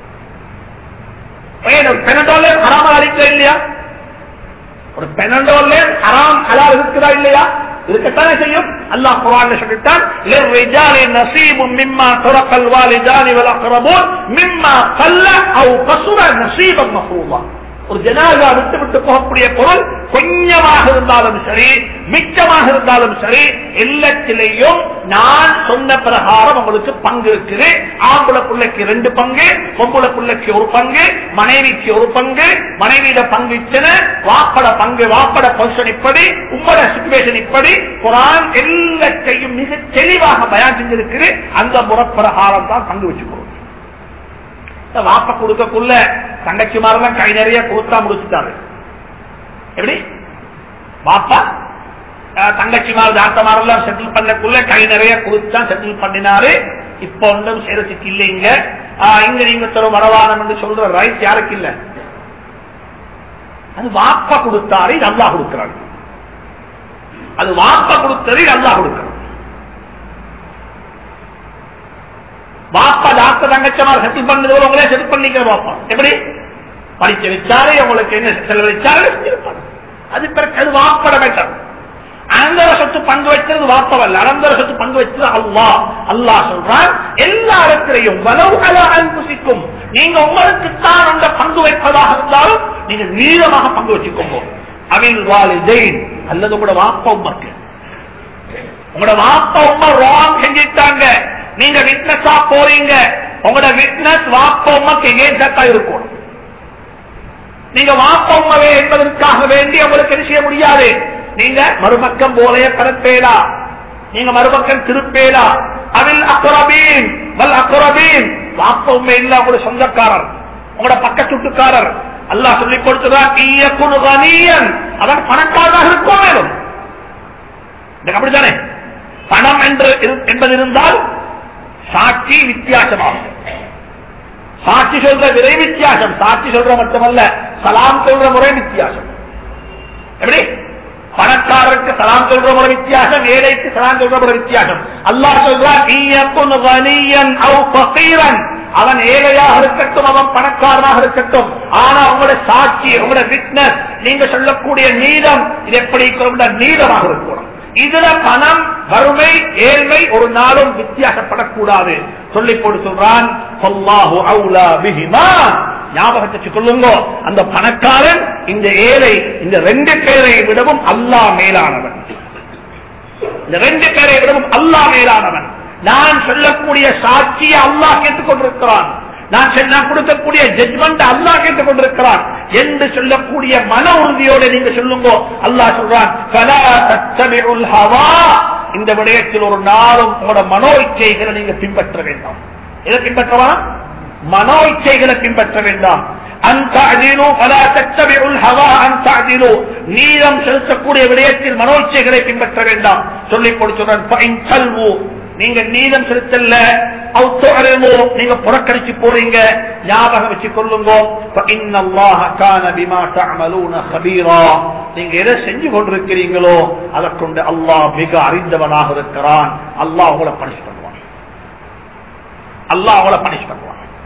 ஏன் ஒரு பெனடோல் ஹராமல் அளிக்க இல்லையா ஒரு பெனடோல் ஹராம் ஹலால் இருக்குதா இல்லையா இருக்கத்தானே செய்யும் அல்லாஹ் குர்ஆன்ல சொல்லிட்டான் லிர்ரிஜாலி நஸீபும் மிம்மா தரக்கல் வாலிதானி வல் அக்ரபூன் மிம்மா கல்ல அவ் கசுர நஸீபம் மஃரூதா ஒரு ஜனாதா விட்டு விட்டு போகக்கூடிய பொருள் கொஞ்சமாக இருந்தாலும் சரி மிச்சமாக இருந்தாலும் சரி எல்லாத்திலேயும் நான் சொன்ன பிரகாரம் உங்களுக்கு பங்கு இருக்குது ஆம்பளை பிள்ளைக்கு ரெண்டு பங்கு பொம்பளை பிள்ளைக்கு ஒரு பங்கு மனைவிக்கு ஒரு பங்கு மனைவியிட பங்கு இச்சன வாப்பட பங்கு வாப்பட பொசிஷன் இப்படி உம்மட சுச்சுவேஷன் இப்படி குரான் எல்லாத்தையும் மிக தெளிவாக பயான் செஞ்சிருக்குது அந்த முறப்பிரகாரம் தான் பங்கு வச்சுக்கணும் வாப்ப கொடுக்கக்குள்ள தங்கச்சி மாதிரிலாம் கை நிறைய கொடுத்தா முடிச்சுட்டாரு எப்படி வாப்பா அஹ், தங்கச்சி மாதிரி தாத்த மாதிரிலாம் செட்டில் பண்ணக்குள்ள கை நிறைய கொடுத்தா செட்டில் பண்ணினாரு இப்ப ஒன்றும் செய்யறதுக்கு இல்லைங்க ஆஹ், இங்க நீங்க தரும் வரவானம் என்று சொல்ற ரைட் யாருக்கு இல்ல அது வாப்பா கொடுத்தாரு இது அல்லா கொடுக்கிறாரு அது வாப்பா கொடுத்தது இது அல்லா கொடுக்கிறார் வாப்பா டாக்டர் தங்கச்சமார் செட்டில் பண்ணது உங்களே செட்டில் பண்ணிக்கிற வாப்பா எப்படி படிக்க வச்சாரு உங்களுக்கு என்ன செலவழிச்சாரு செஞ்சிருப்பாரு அது பிறகு அது வாப்பட வேண்டாம் அனந்தர சொத்து பங்கு வச்சது வாப்பவல்ல அனந்தர சொத்து பங்கு வச்சது அல்லா அல்லாஹ் சொல்றான் எல்லா இடத்திலையும் வலவுகள அன்புசிக்கும் நீங்க உங்களுக்கு தான் அந்த பங்கு வைப்பதாக இருந்தாலும் நீங்க நீளமாக பங்கு வச்சுக்கோங்க அவில் வாலிதேன் அல்லது உங்களோட வாப்பா உமக்கு உங்களோட வாப்பா உமா ராங் செஞ்சிட்டாங்க நீங்க விட்னஸா போறீங்க உங்களோட விட்னஸ் வாப்பா உமாக்கு எகேன்ஸ்டா இருக்கும் நீங்க வாப்பா உமாவே என்பதற்காக வேண்டி உங்களுக்கு என்ன செய்ய முடியாது நீங்க மறுபக்கம் போலைய பரப்பேலா நீங்க மறுபக்கம் திருப்பேலா அதில் அக்குரபீன் வல் அக்குரபீன் வாப்பா உண்மை இல்ல உங்களோட சொந்தக்காரர் உங்களோட பக்க சுட்டுக்காரர் அல்லாஹ் சொல்லி கொடுத்ததான் ஈயக்குனு கனியன் அதான் பணக்காரராக இருக்கும் மேலும் எனக்கு அப்படித்தானே பணம் என்று இரு- என்பது இருந்தால் சாட்சி வித்தியாசமாகும் சாட்சி சொல்ற விரை வித்தியாசம் சாட்சி சொல்ற மட்டுமல்ல சலாம் சொல்ற முறை வித்தியாசம் எப்படி பணக்காரருக்கு சலாம் சொல்ற முறை வித்தியாசம் ஏழைக்கு சலாம் சொல்ற முறை வித்தியாசம் அல்லாஹ் சொல்றான் "இய்யக்குன் கனியன் அவ் ஃபகீரன்." அவன் ஏழையாக இருக்கட்டும் அவன் பணக்காரனாக இருக்கட்டும் ஆனா உங்களோட சாட்சி உங்களோட விட்னஸ் நீங்க சொல்லக்கூடிய நீதம் இது எப்படி உங்களோட நீதமாக இருக்கணும் இதுல பணம் வறுமை ஏழ்மை ஒரு நாளும் வித்தியாசப்படக்கூடாது சொல்லி போட்டு சொல்றான் "ஃபல்லாஹு அவுலா பிஹிமா." ஞாபகத்தை கொள்ளுங்க அந்த பணக்காரன் இந்த ஏழை இந்த ரெண்டு பேரை விடவும் அல்லாஹ் மேலானவன் இந்த ரெண்டு பேரை விடவும் அல்லாஹ் மேலானவன் நான் சொல்லக்கூடிய சாட்சியை அல்லாஹ் கேட்டுக் கொண்டிருக்கிறான் நான் செ- நான் கொடுக்கக்கூடிய ஜட்மெண்ட் அல்லாஹ் கேட்டுக் கொண்டிருக்கிறான் என்று சொல்லக்கூடிய மன உறுதியோட நீங்க சொல்லுங்க அல்லாஹ் சொல்றான் "ஃபலா தத்தபிஉல் ஹவா." இந்த விடயத்தில் ஒரு நாளும் உங்களோட மனோ இச்சைகளை நீங்க பின்பற்ற வேண்டாம் எதை பின்பற்றவா மனோ இச்சைகளை பின்பற்ற வேண்டாம் அந்த அதிலோ பல தத்தபிஉல் ஹவா அந்த அதிலோ நீளம் செலுத்தக்கூடிய விடயத்தில் மனோ இச்சைகளை பின்பற்ற வேண்டாம் சொல்லி கொடுத்துடன் நீங்க நீளம் செலுத்தல அவுத்தோ நீங்க புறக்கணிச்சு போறீங்க ஞாபகம் வச்சு கொள்ளுங்க فَإِنَّ اللَّهَ كَانَ بِمَا تَعْمَلُونَ خَبِيرًا. நீங்க எதை செஞ்சு கொண்டிருக்கிறீங்களோ அதை கொண்டு அல்லாஹ் மிக அறிந்தவனாக இருக்கிறான் அல்லாஹ் உங்களை பனிஷ் பண்ணுவான் அல்லாஹ் அவளை பனிஷ் பண்ணுவான்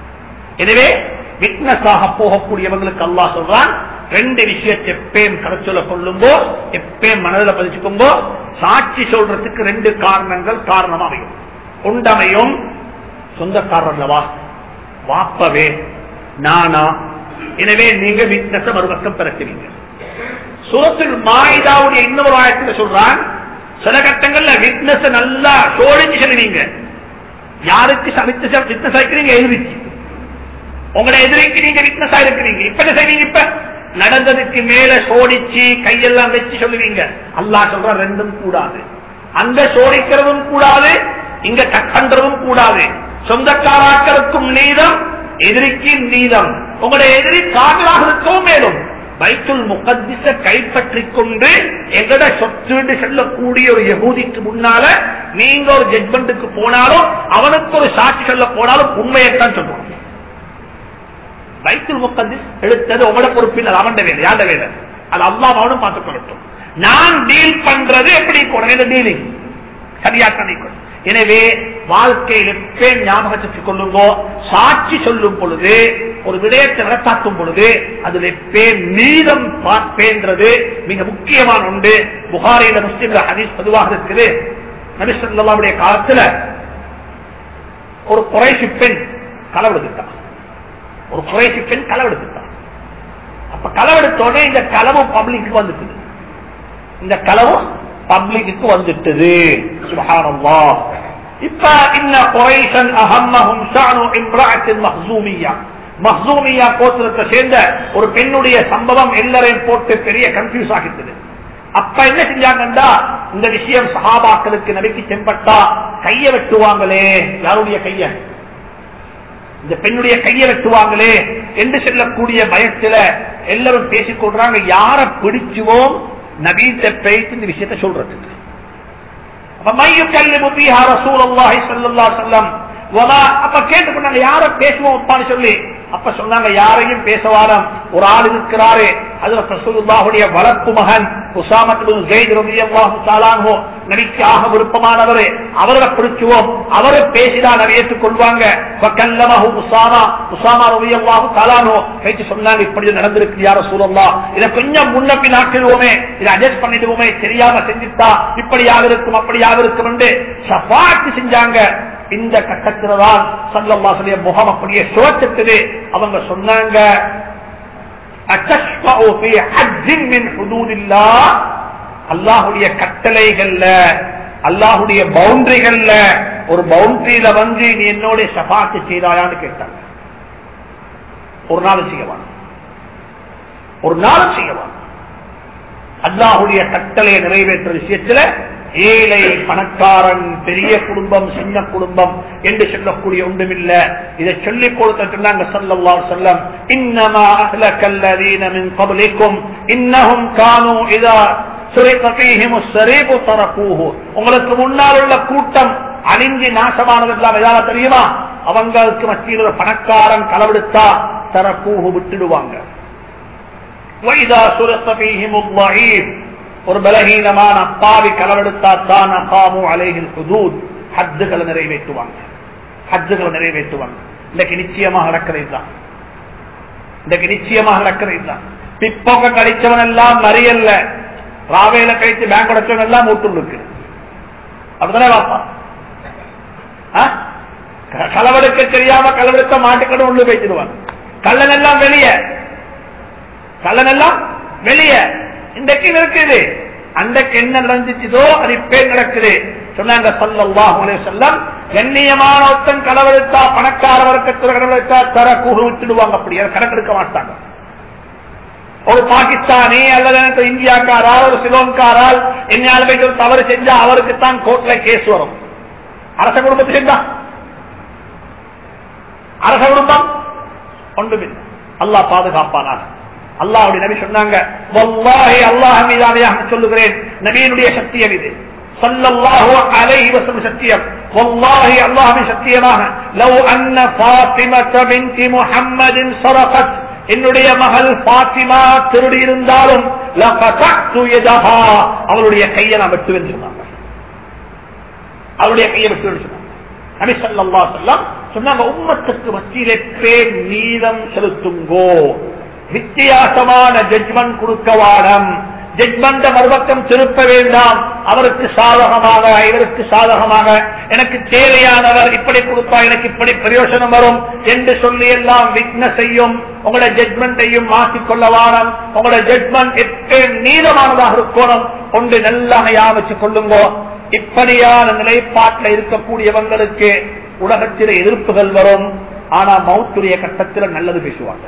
எனவே விட்னஸாக போகக்கூடியவங்களுக்கு அல்லாஹ் சொல்றான் ரெண்டு விஷயத்தை எப்பயும் கரைச்சொல்ல கொள்ளும்போ எப்பயும் மனதில் பதிச்சுக்கும்போ சாட்சி சொல்றதுக்கு ரெண்டு காரணங்கள் காரணம் அமையும் உண்டமையும் சொந்தக்காரர்லவா வாப்பவே நானா எனவே நீங்க விட்னஸ மறுபக்கம் பிறக்கிறீங்க சுரத்தில் மாயிதாவுடைய இன்னொரு ஆயத்துல சொல்றான் சில கட்டங்கள்ல விட்னஸ் நல்லா சோழிச்சு சொல்லுவீங்க யாருக்கு விட்னஸ் ஆயிருக்கிறீங்க எதிரிச்சு உங்களோட எதிரிக்கு நீங்க விட்னஸ் ஆயிருக்கிறீங்க இப்ப என்ன செய்வீங்க இப்ப நடந்ததுக்கு மேல சோடிச்சு கையெல்லாம் வச்சு சொல்லுவீங்க அல்லாஹ் சொல்ற ரெண்டும் கூடாது அங்க சோடிக்கிறதும் கூடாது இங்க கட் பண்றதும் கூடாது சொந்தக்காராக்களுக்கும் நீதம் எதிரிக்கு நீதம் உங்களுடைய எதிரி காதலாக இருக்கவும் மேலும் பைத்துல் முகத்திச கைப்பற்றி கொண்டு எங்கட சொத்து செல்லக்கூடிய ஒரு யகூதிக்கு முன்னால நீங்க ஒரு ஜட்மெண்ட்டுக்கு போனாலும் அவனுக்கு ஒரு சாட்சி சொல்ல போனாலும் உண்மையைத்தான் சொல்லுவாங்க பைத்துல் முகத்திஸ் எடுத்தது உங்களோட பொறுப்பில் அது அவன் வேலை யாண்ட வேலை அது அல்லா அவனும் பார்த்துக் கொள்ளட்டும் நான் டீல் பண்றது எப்படி கூட டீலிங் சரியா கணிக்கும் எனவே வாழ்க்கையில் எப்பே ஞாபகத்துக்கு கொள்ளுங்கோ சாட்சி சொல்லும் பொழுது ஒரு விடயத்தை நடத்தாக்கும் பொழுது அதுல எப்பே நீதம் பார்ப்பேன்றது மிக முக்கியமான உண்டு புகாரில முஸ்லிம் ஹதீஸ் பொதுவாக இருக்குது நபிசல்லாவுடைய காலத்துல ஒரு குறைசி பெண் களவெடுத்துட்டான் ஒரு குறைசி பெண் களவெடுத்துட்டான் அப்ப களவெடுத்தோடனே இந்த களவு பப்ளிக்கு வந்துட்டு இந்த களவு பப்ளிக்கு வந்துட்டது சுபஹானல்லா இப்ப இன்ன குறைசன் அஹம்மஹும் ஷானு இம்ராத்தின் மஹ்சூமியா மஹ்சூமியா கோத்திரத்தை சேர்ந்த ஒரு பெண்ணுடைய சம்பவம் எல்லாரையும் போட்டு பெரிய கன்ஃபியூஸ் ஆகிட்டது அப்ப என்ன செஞ்சாங்கண்டா இந்த விஷயம் சஹாபாக்களுக்கு நபிக்கு செம்பட்டா கைய வெட்டுவாங்களே யாருடைய கைய இந்த பெண்ணுடைய கைய வெட்டுவாங்களே என்று சொல்லக்கூடிய பயத்துல எல்லாரும் பேசிக் கொள்றாங்க யார பிடிச்சுவோம் நபீத்த பேசி இந்த விஷயத்தை சொல்றதுக்கு அப்ப கேட்டுக்கொண்டாங்க யார பேசுவோம் சொல்லி அப்ப சொன்னாங்க யாரையும் பேசவாரம் ஒரு ஆள் இருக்கிறாரு அதுல ரசூலுல்லாஹுடைய வளர்ப்பு மகன் நபிக்கு ஆக விருப்பமானவரு அவரை பிடிச்சுவோம் அவரை பேசினா நிறைவேற்றுக் கொள்வாங்க சொன்னாங்க இப்படி நடந்திருக்கு யார சூழல்லா இதை கொஞ்சம் முன்னப்பி நாட்டிடுவோமே இதை அட்ஜஸ்ட் பண்ணிடுவோமே தெரியாம செஞ்சுட்டா இப்படியாக இருக்கும் அப்படியாக இருக்கும் என்று சபாட்டு செஞ்சாங்க இந்த கட்டத்தில் தான் சல்லல்லாசுடைய முகம் அப்படியே சுவச்சத்துது அவங்க சொன்னாங்க அல்லாஹுடைய கட்டளைகள்ல அல்லாஹுடைய பவுண்டரிகள்ல ஒரு பவுண்டரியில வந்து நீ என்னோட சபாத்து செய்தாயான்னு கேட்டாங்க ஒரு நாள் செய்யவான் ஒரு நாள் செய்யவான் அல்லாஹுடைய கட்டளையை நிறைவேற்ற விஷயத்துல ஏழை பணக்காரன் பெரிய குடும்பம் சின்ன குடும்பம் என்று சொல்லக்கூடிய ஒன்றுமில்ல இதை சொல்லிக் கொடுத்த சொன்னாங்க சல்லல்லா சொல்லம் இன்னமா அஹ்லக்கல்லதீன மின் கபலிக்கும் இன்னஹும் கானு இதா உங்களுக்கு முன்னால் உள்ள கூட்டம் அழிஞ்சி நாசமானது எல்லாம் எதாவது தெரியுமா அவங்களுக்கு மத்தியில் பணக்காரன் களவெடுத்தா தரப்பூகு விட்டுடுவாங்க ஒரு பலகீனமான அப்பாவி களவெடுத்தா தான் அப்பாமு அலைகில் புதூத் ஹத்துகளை நிறைவேற்றுவாங்க ஹத்துகளை நிறைவேற்றுவாங்க இன்றைக்கு நிச்சயமாக நடக்கிறது தான் இன்றைக்கு நிச்சயமாக நடக்கிறது தான் பிப்போக்க கழிச்சவன் எல்லாம் மறியல்ல ராவையில கழிச்சு பேங்க் உடைச்சவன் எல்லாம் மூட்டு இருக்கு அப்படித்தானே பாப்பா களவெடுக்க தெரியாம களவெடுக்க மாட்டுக்கணும் உள்ள பேசிடுவாங்க கள்ளன் எல்லாம் வெளியே கள்ளன் எல்லாம் வெளியே இன்றைக்கு இருக்குது அன்றைக்கு என்ன நடந்துச்சதோ அது இப்பே நடக்குது சொன்னாங்க சொல்லல்லாஹு செல்லம் கண்ணியமான ஒருத்தன் களவெடுத்தா பணக்கார வர்க்கத்தில் களவெடுத்தா தர கூறு விட்டுடுவாங்க அப்படி அதை கணக்கெடுக்க மாட்டாங்க ஒரு பாகிஸ்தானி அல்லது இந்தியாக்காரால் ஒரு சிலோன்காரால் என்ன தவறு செஞ்சா அவருக்கு தான் கோர்ட்ல கேஸ் வரும் அரச குடும்பத்தை செஞ்சா அரச குடும்பம் ஒன்றுமில்லை அல்லாஹ் பாதுகாப்பானார் அல்லாஹுடைய நபி சொன்னாங்க வல்லாஹி அல்லாஹ் மீதானையாக சொல்லுகிறேன் நபியினுடைய சத்தியம் இது சல்லல்லாஹு அலைஹி வஸல்லம் சத்தியம் வல்லாஹி அல்லாஹ் சத்தியமாக லவ் அன்ன ஃபாத்திமத பின்தி முஹம்மதின் சரகத் என்னுடைய மகள் பாத்திமா திருடி இருந்தாலும் அவளுடைய கையை நான் வெட்டு சொன்னாங்க அவளுடைய கையை வெட்டு சொன்னாங்க நபி சல்லா செல்லம் சொன்னாங்க உம்மத்துக்கு மத்தியிலே பேர் நீதம் செலுத்துங்கோ வித்தியாசமான ஜட்ஜ்மெண்ட் கொடுக்க வாடம் ஜட்மெண்ட மறுபக்கம் திருப்ப வேண்டாம் அவருக்கு சாதகமாக இவருக்கு சாதகமாக எனக்கு தேவையானவர் இப்படி கொடுத்தா எனக்கு இப்படி பிரயோசனம் வரும் என்று சொல்லி எல்லாம் விக்ன செய்யும் உங்களோட ஜட்மெண்ட்டையும் மாற்றிக்கொள்ள வாரம் உங்களோட ஜட்மெண்ட் எப்பயும் நீளமானதாக இருக்கணும் ஒன்று நல்லா வச்சுக் கொள்ளுங்கோ இப்படியான நிலைப்பாட்டில் இருக்கக்கூடியவங்களுக்கு உலகத்தில் எதிர்ப்புகள் வரும் ஆனா மௌத்துடைய கட்டத்தில் நல்லது பேசுவாங்க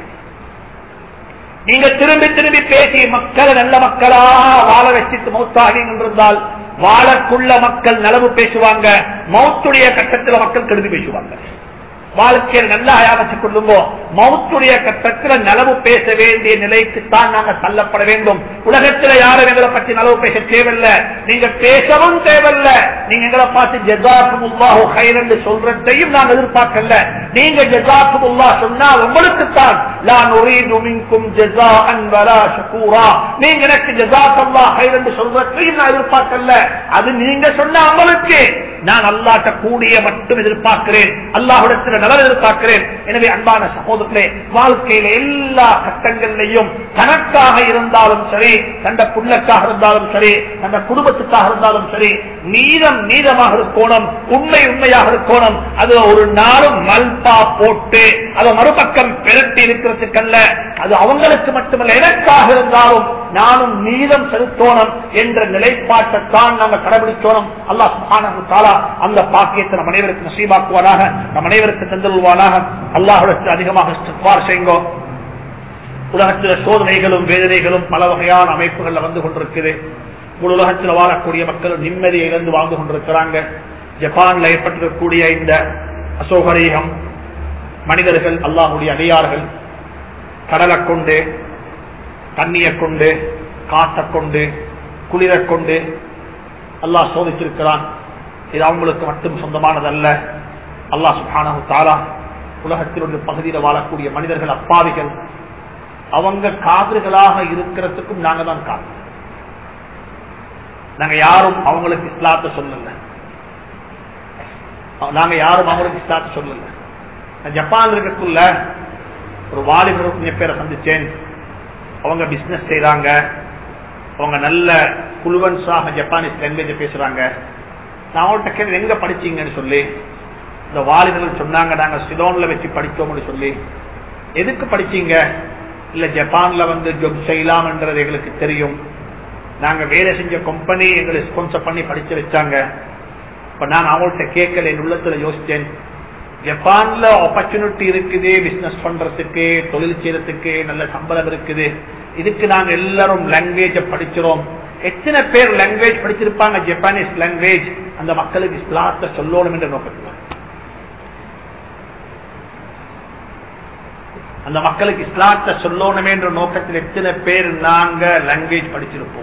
நீங்க திரும்பி திரும்பி பேசி மக்களை நல்ல மக்களா வாழ வச்சிட்டு மௌத்தாகி இருந்தால் வாழக்குள்ள மக்கள் நலவு பேசுவாங்க மௌத்துடைய கட்டத்தில் மக்கள் கெடுதி பேசுவாங்க வாழ்க்கையில் நல்லா வச்சுக் கொள்ளுங்கோ மௌத்துடைய கட்டத்தில் நலவு பேச வேண்டிய நிலைக்குத்தான் நாங்க தள்ளப்பட வேண்டும் உலகத்தில் யாரும் எங்களை பற்றி நலவு பேச தேவையில்லை நீங்க பேசவும் தேவையில்லை நீங்க எங்களை பார்த்து ஜெசாக்குமுல்லாஹு ஹைரண்டு சொல்றதையும் நாங்க எதிர்பார்க்கல நீங்க ஜெசாக்குமுல்லா சொன்னா உங்களுக்குத்தான் நான் உரீது மின்கும் ஜெசாஅன் வலா ஷகூரா நீங்க எனக்கு ஜெசாக்குல்லா ஹைரண்டு சொல்றதையும் நான் எதிர்பார்க்கல அது நீங்க சொன்ன உங்களுக்கு நான் அல்லாட்ட கூடிய மட்டும் எதிர்பார்க்கிறேன் அல்லாஹுடத்தில் நலன் எதிர்பார்க்கிறேன் எனவே அன்பான சகோதரர்களே வாழ்க்கையில எல்லா கட்டங்களிலையும் தனக்காக இருந்தாலும் சரி தந்த புள்ளக்காக இருந்தாலும் சரி தந்த குடும்பத்துக்காக இருந்தாலும் சரி நீதம் நீதமாக இருக்கணும் உண்மை உண்மையாக இருக்கணும் அது ஒரு நாளும் மல்பா போட்டு அதை மறுபக்கம் பிரட்டி இருக்கிறதுக்கல்ல அது அவங்களுக்கு மட்டுமல்ல எனக்காக இருந்தாலும் நானும் நீதம் செலுத்தோணும் என்ற நிலைப்பாட்டைத்தான் நாங்கள் கடைபிடிச்சோம் அல்லாஹ் சுப்ஹானஹு தஆலா அந்த பாக்கியத்தை நம் அனைவருக்கு நசீபாக்குவானாக நம் அனைவருக்கு தந்தல்வானாக அல்லாஹுடத்தில் அதிகமாக இஸ்திக்பார் செய்யுங்கோ உலகத்தில் சோதனைகளும் வேதனைகளும் பல வகையான அமைப்புகள்ல வந்து கொண்டிருக்குது முழு உலகத்தில் வாழக்கூடிய மக்கள் நிம்மதியை இழந்து வாழ்ந்து கொண்டிருக்கிறாங்க ஜப்பான்ல ஏற்பட்டிருக்கக்கூடிய இந்த அசோகரீகம் மனிதர்கள் அல்லாஹுடைய அடியார்கள் கடலை கொண்டு தண்ணியை கொண்டு காற்றை கொண்டு குளிரை கொண்டு அல்லாஹ் சோதிச்சிருக்கிறான் இது அவங்களுக்கு மட்டும் சொந்தமானதல்ல அல்லாஹ் சுபானு தாரா உலகத்தில் ஒரு பகுதியில் வாழக்கூடிய மனிதர்கள் அப்பாவிகள் அவங்க காவிர்களாக இருக்கிறதுக்கும் நாங்க தான் காரணம் நாங்க யாரும் அவங்களுக்கு இஸ்லாத்தை சொல்லல நாங்க யாரும் அவங்களுக்கு இஸ்லாத்தை சொல்லல நான் ஜப்பான் இருக்கக்குள்ள ஒரு வாலிபர் கொஞ்சம் பேரை சந்திச்சேன் அவங்க பிசினஸ் செய்யறாங்க அவங்க நல்ல குழுவன்ஸாக ஜப்பானீஸ் லாங்குவேஜ் பேசுறாங்க நான் அவங்கள்ட்ட கேட்டு எங்க படிச்சீங்கன்னு சொல்லி இந்த வாலிபர்கள் சொன்னாங்க நாங்க சிலோன்ல வச்சு படித்தோம்னு சொல்லி எதுக்கு படிச்சீங்க இல்ல ஜப்பான்ல வந்து ஜொப் செய்யலாம்ன்றது எங்களுக்கு தெரியும் நாங்க வேலை செஞ்ச கம்பெனி எங்களை ஸ்பான்சர் பண்ணி படிச்சு வச்சாங்க இப்ப நான் அவங்கள்ட்ட கேட்கல என் உள்ளத்துல யோசிச்சேன் ஜப்பான்ல ஆப்பர்ச்சுனிட்டி இருக்குது பிசினஸ் பண்றதுக்கு தொழில் செய்யறதுக்கு நல்ல சம்பளம் இருக்குது இதுக்கு நாங்க எல்லாரும் லாங்குவேஜ படிச்சிரோம் எத்தனை பேர் லாங்குவேஜ் படிச்சிருப்பாங்க ஜப்பானீஸ் லாங்குவேஜ் அந்த மக்களுக்கு இஸ்லாத்தை சொல்லணும் என்ற நோக்கத்தில் அந்த மக்களுக்கு இஸ்லாத்தை சொல்லணுமே என்ற நோக்கத்தில் எத்தனை பேர் நாங்க லாங்குவேஜ் படிச்சிருப்போம்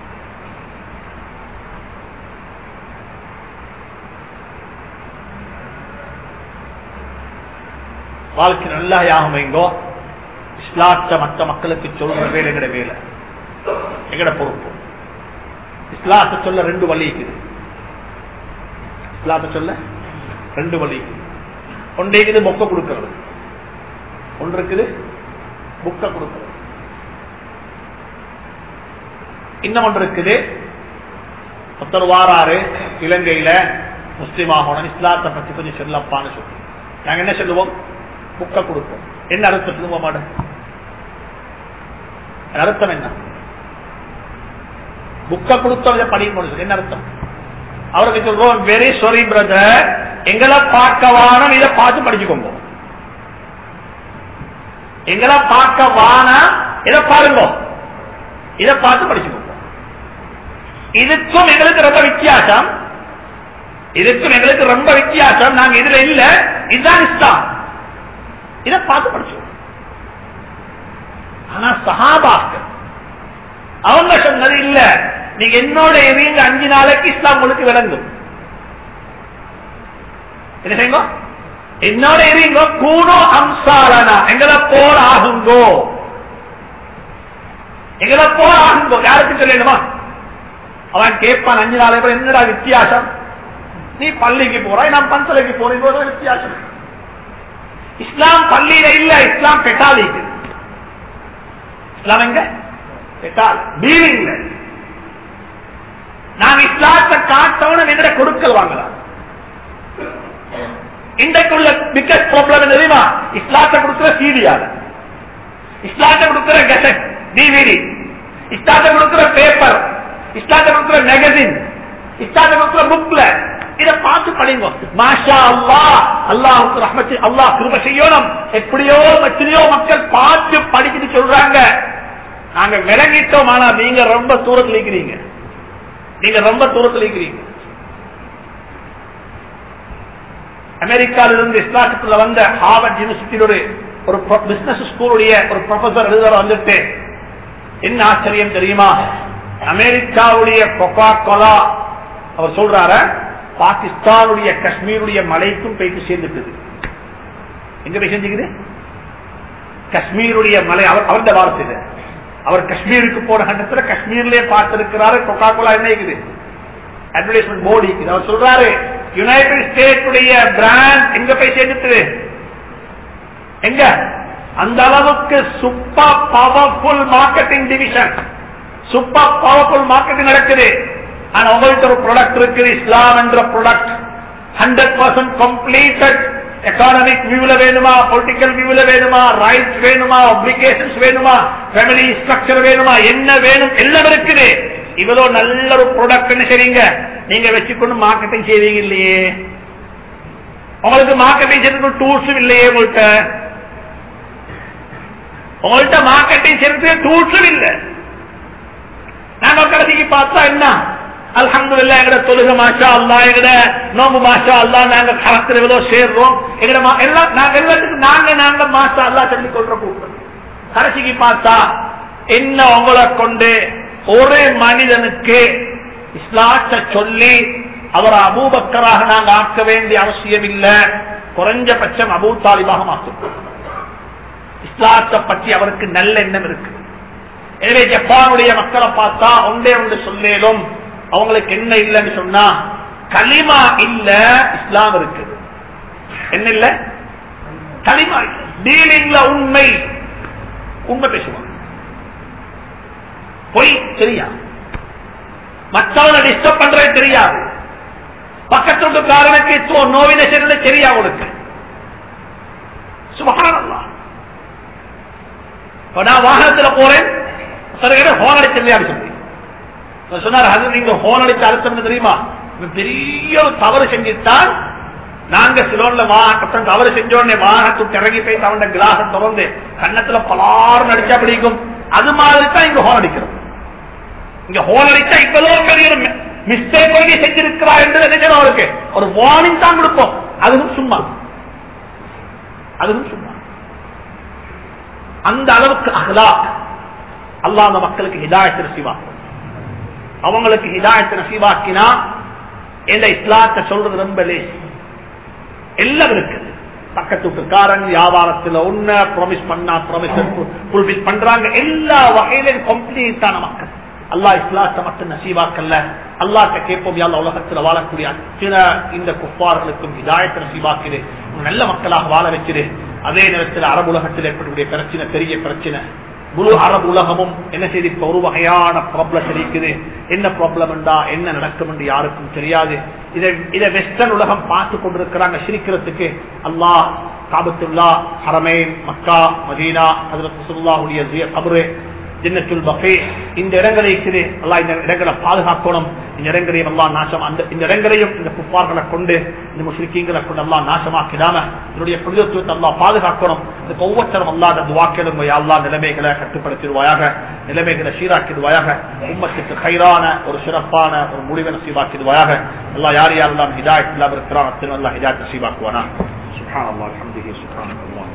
வாழ்க்கை நல்லா யாகம் வைங்கோ இஸ்லாத்தை மற்ற மக்களுக்கு சொல்ற வேலை எங்கட வேலை எங்கட பொறுப்பு இஸ்லாத்தை சொல்ல ரெண்டு வழி இருக்குது இஸ்லாத்தை சொல்ல ரெண்டு வழி இருக்குது ஒன்று இருக்குது மொக்க கொடுக்கிறது ஒன்று இருக்குது புக்க கொடுக்கிறது இன்னும் ஒன்று இருக்குது ஒருத்தர் வாராரு இலங்கையில முஸ்லீம் ஆகணும் இஸ்லாத்தை பத்தி கொஞ்சம் சொல்லப்பான்னு சொல்லி நாங்க என்ன சொல்லுவோம் புக்க கொடுப்போம் என்ன அர்த்தம் சொல்லுவோம் மாட அர்த்தம் என்ன புக்க கொடுத்தவங்க படிக்கணும் என்ன அர்த்தம் அவருக்கு சொல்றோம் வெரி சாரி பிரதர் எங்களை பார்க்க வானம் இதை பார்த்து படிச்சுக்கோங்க எங்களை பார்க்க வானம் இதை பாருங்க இதை பார்த்து படிச்சுக்கோங்க இதுக்கும் எங்களுக்கு ரொம்ப வித்தியாசம் இதுக்கும் எங்களுக்கு ரொம்ப வித்தியாசம் நாங்க இதுல இல்ல இதுதான் இஸ்லாம் இதை பார்த்து படிச்சோம் ஆனா சஹாபாக்கள் அவங்க சொன்னது இல்ல நீங்க என்னோட எவீங்க அஞ்சு நாளைக்கு இஸ்லாம் உங்களுக்கு விளங்கும் என்ன செய்யுங்க என்னோட எவீங்க கூணோ அம்சாலனா எங்களை போல் ஆகுங்கோ எங்களை போல் ஆகுங்கோ யாருக்கு சொல்லணுமா அவன் கேட்பான் அஞ்சு நாளை என்னடா வித்தியாசம் நீ பள்ளிக்கு போறாய் நான் பந்தலைக்கு போறேன் வித்தியாசம் இஸ்லாம் பள்ளியில இல்ல இஸ்லாம் பெட்டாலிக்கு இஸ்லாம் எங்க பெட்டால் பீலிங்ல நாங்க இஸ்லாத்தை காட்டவன எங்கட கொடுக்கல் வாங்கலாம் இன்றைக்குள்ள பிக்கஸ்ட் ப்ராப்ளம் என்ன தெரியுமா இஸ்லாத்தை கொடுக்கிற சீடியால இஸ்லாத்தை கொடுக்கிற கெசட் டிவிடி இஸ்லாத்தை கொடுக்கிற பேப்பர் இஸ்லாத்தை கொடுக்கிற மேகசின் இஸ்லாத்தை கொடுக்கிற புக்ல இத பார்த்து படிங்க மாஷா அல்லா அல்லாஹுக்கு ரஹ்மத்து அல்லாஹ் கிருப செய்யணும் எப்படியோ எத்தனையோ மக்கள் பார்த்து படிச்சுட்டு சொல்றாங்க நாங்க விளங்கிட்டோம் ஆனா நீங்க ரொம்ப தூரத்தில் இருக்கிறீங்க நீங்க ரொம்ப தூரத்தில் இருக்கிறீங்க அமெரிக்கால இருந்து இஸ்லாத்துக்குள்ள வந்த ஹார்வர்ட் யூனிவர்சிட்டியில் ஒரு ஒரு பிசினஸ் ஸ்கூலுடைய ஒரு ப்ரொஃபசர் எழுதுற வந்துட்டு என்ன ஆச்சரியம் தெரியுமா அமெரிக்காவுடைய கொக்கா கோலா அவர் சொல்றாரு பாகிஸ்தானுடைய காஷ்மீருடைய மலைக்கும் போயிட்டு சேர்ந்துட்டது எங்க போய் சேர்ந்துக்குது காஷ்மீருடைய மலை அவர் அவருடைய வார்த்தை அவர் காஷ்மீருக்கு போன கண்டத்துல காஷ்மீர்லயே பார்த்திருக்கிறாரு கொக்கா கோலா என்ன இருக்குது அட்வர்டைஸ்மெண்ட் போர்டு அவர் சொல்றாரு யுனைடெட் ஸ்டேட்டுடைய பிராண்ட் எங்க போய் சேர்ந்துட்டு எங்க அந்த அளவுக்கு super powerful marketing division super powerful marketing நடக்குது ஆனா உங்கள்கிட்ட ஒரு ப்ராடக்ட் இருக்குது இஸ்லாம் என்ற product hundred percent completed economic வியூல வேணுமா பொலிட்டிக்கல் வியூல வேணுமா ரைட்ஸ் வேணுமா அப்ளிகேஷன்ஸ் வேணுமா ஃபேமிலி ஸ்ட்ரக்சர் வேணுமா என்ன வேணும் எல்லாம் இருக்குது இவ்வளவு நல்ல ஒரு ப்ராடக்ட் என்ன செய்றீங்க நீங்க வச்சுக்கொண்டு மார்க்கெட்டிங் செய்வீங்க இல்லையே உங்களுக்கு மார்க்கெட்டிங் செய்யறதுக்கு டூல்ஸும் இல்லையே உங்கள்கிட்ட உங்கள்கிட்ட மார்க்கெட்டிங் செய்யறதுக்கு டூல்ஸும் இல்லை நாங்க கடைசிக்கு பார்த்தா என்ன அல்ஹம்து இல்ல எங்கட தொழுக மாஷா அல்லா எங்கட நோம்பு மாஷா அல்லா நாங்க கலத்துல ஏதோ சேர்றோம் எங்கட எல்லாம் நாங்க எல்லாத்துக்கும் நாங்க நாங்க மாஷா அல்லா சொல்லி கொள்ற கூட்டம் கடைசிக்கு பார்த்தா என்ன உங்களை கொண்டு ஒரு மனிதனுக்கு இஸ்லாத்தை சொல்லி அவரை அபூபக்கராக நாங்க ஆக்க வேண்டிய அவசியம் இல்ல குறைஞ்சபட்சம் அபூ தாலிபாக மாற்றும் இஸ்லாத்தை பற்றி அவருக்கு நல்ல எண்ணம் இருக்கு எனவே ஜப்பானுடைய மக்களை பார்த்தா ஒன்றே ஒன்று சொல்லேலும் அவங்களுக்கு என்ன இல்லைன்னு சொன்னா களிமா இல்ல இஸ்லாம் இருக்கு என்ன இல்ல களிமா இல்ல டீலிங்ல உண்மை உண்மை பேசுவாங்க பொய் தெரியாது மற்றவனை டிஸ்டர்ப் பண்றது தெரியாது பக்கத்து வீட்டுக்காரனுக்கு நோவின செய்யறது தெரியா அவனுக்கு சுபகானல்லா இப்ப நான் வாகனத்துல போறேன் சரி ஹோன் அடிச்சிருந்தே சொல்லி சொன்னார் அது நீங்க ஹோன் அடிச்ச அழுத்தம் தெரியுமா பெரிய ஒரு தவறு செஞ்சுட்டால் நாங்க சிலோன்ல வாகனம் தவறு செஞ்சோடனே வாகனத்துக்கு இறங்கி போய் அவன் கிளாஸ் திறந்து கண்ணத்துல பலாறு நடிச்சா பிடிக்கும் அது மாதிரி தான் இங்க ஹோன் அடிக்கிறோம் இங்க ஹோன் அடிச்சா இப்பதான் பெரிய மிஸ்டேக் பண்ணி செஞ்சிருக்கிறா என்று நினைக்கிறோம் அவருக்கு ஒரு வார்னிங் தான் கொடுப்போம் அதுவும் சும்மா அதுவும் சும்மா அந்த அளவுக்கு அகலா அல்லா அந்த மக்களுக்கு ஹிதாயத்தை நசீவாக்கும் அவங்களுக்கு ஹிதாயத்தை நசீவாக்கினா இந்த இஸ்லாத்தை சொல்றது ரொம்ப லேஸ் எல்லாம் இருக்குது பக்கத்து வீட்டுக்காரன் வியாபாரத்தில் ஒண்ணு ப்ராமிஸ் பண்ணா ப்ராமிஸ் ஃபுல்பில் பண்றாங்க எல்லா வகையிலும் கம்ப்ளீட்டான மக்கள் அல்லா இஸ்லாத்தை மட்டும் நசீவாக்கல்ல அல்லாட்ட கேட்போம் யாழ்ல உலகத்தில் வாழக்கூடிய அத்தனை இந்த குப்பார்களுக்கும் இதாயத்தை நசீவாக்குது நல்ல மக்களாக வாழ வச்சிரு அதே நேரத்தில் அரபு உலகத்தில் ஏற்படக்கூடிய பிரச்சனை பெரிய பிரச்சனை முழு அரபு உலகமும் என்ன செய்து இப்ப ஒரு வகையான ப்ராப்ளம் இருக்குது என்ன ப்ராப்ளம் என்றா என்ன நடக்கும் என்று யாருக்கும் தெரியாது இதை இதை வெஸ்டர்ன் உலகம் பார்த்து கொண்டிருக்கிறாங்க சிரிக்கிறதுக்கு அல்லாஹ் காபத்துல்லா ஹரமேன் மக்கா மதீனா அதில் சுல்லாவுடைய கபரு ஜின்னத்துல் பஃபே இந்த இடங்களை இருக்குது அல்லாஹ் இந்த இடங்களை பாதுகாக்கணும் இந்த இடங்களையும் எல்லாம் நாசம் அந்த இந்த இடங்களையும் இந்த குப்பார்களை கொண்டு இந்த முஸ்லிக்கீங்களை கொண்டு எல்லாம் நாசமாக்கிடாம இதனுடைய புனிதத்துவத்தை எல்லாம் பாதுகாக்கணும் இதுக்கு ஒவ்வொருத்தரும் அல்லாத துவாக்கிலும் எல்லா நிலைமைகளை கட்டுப்படுத்திடுவாயாக நிலைமைகளை சீராக்கிடுவாயாக உம்மத்துக்கு கைரான ஒரு சிறப்பான ஒரு முடிவை நசீவாக்கிடுவாயாக எல்லாம் யார் யாரெல்லாம் ஹிதாயத் இல்லாமல் இருக்கிறான் அத்தனை எல்லாம் ஹிதாயத் நசீவாக்குவானா சுஹான் அல்லாஹ் அல்ஹம்துலில்லாஹ் சுஹான் அல்லாஹ்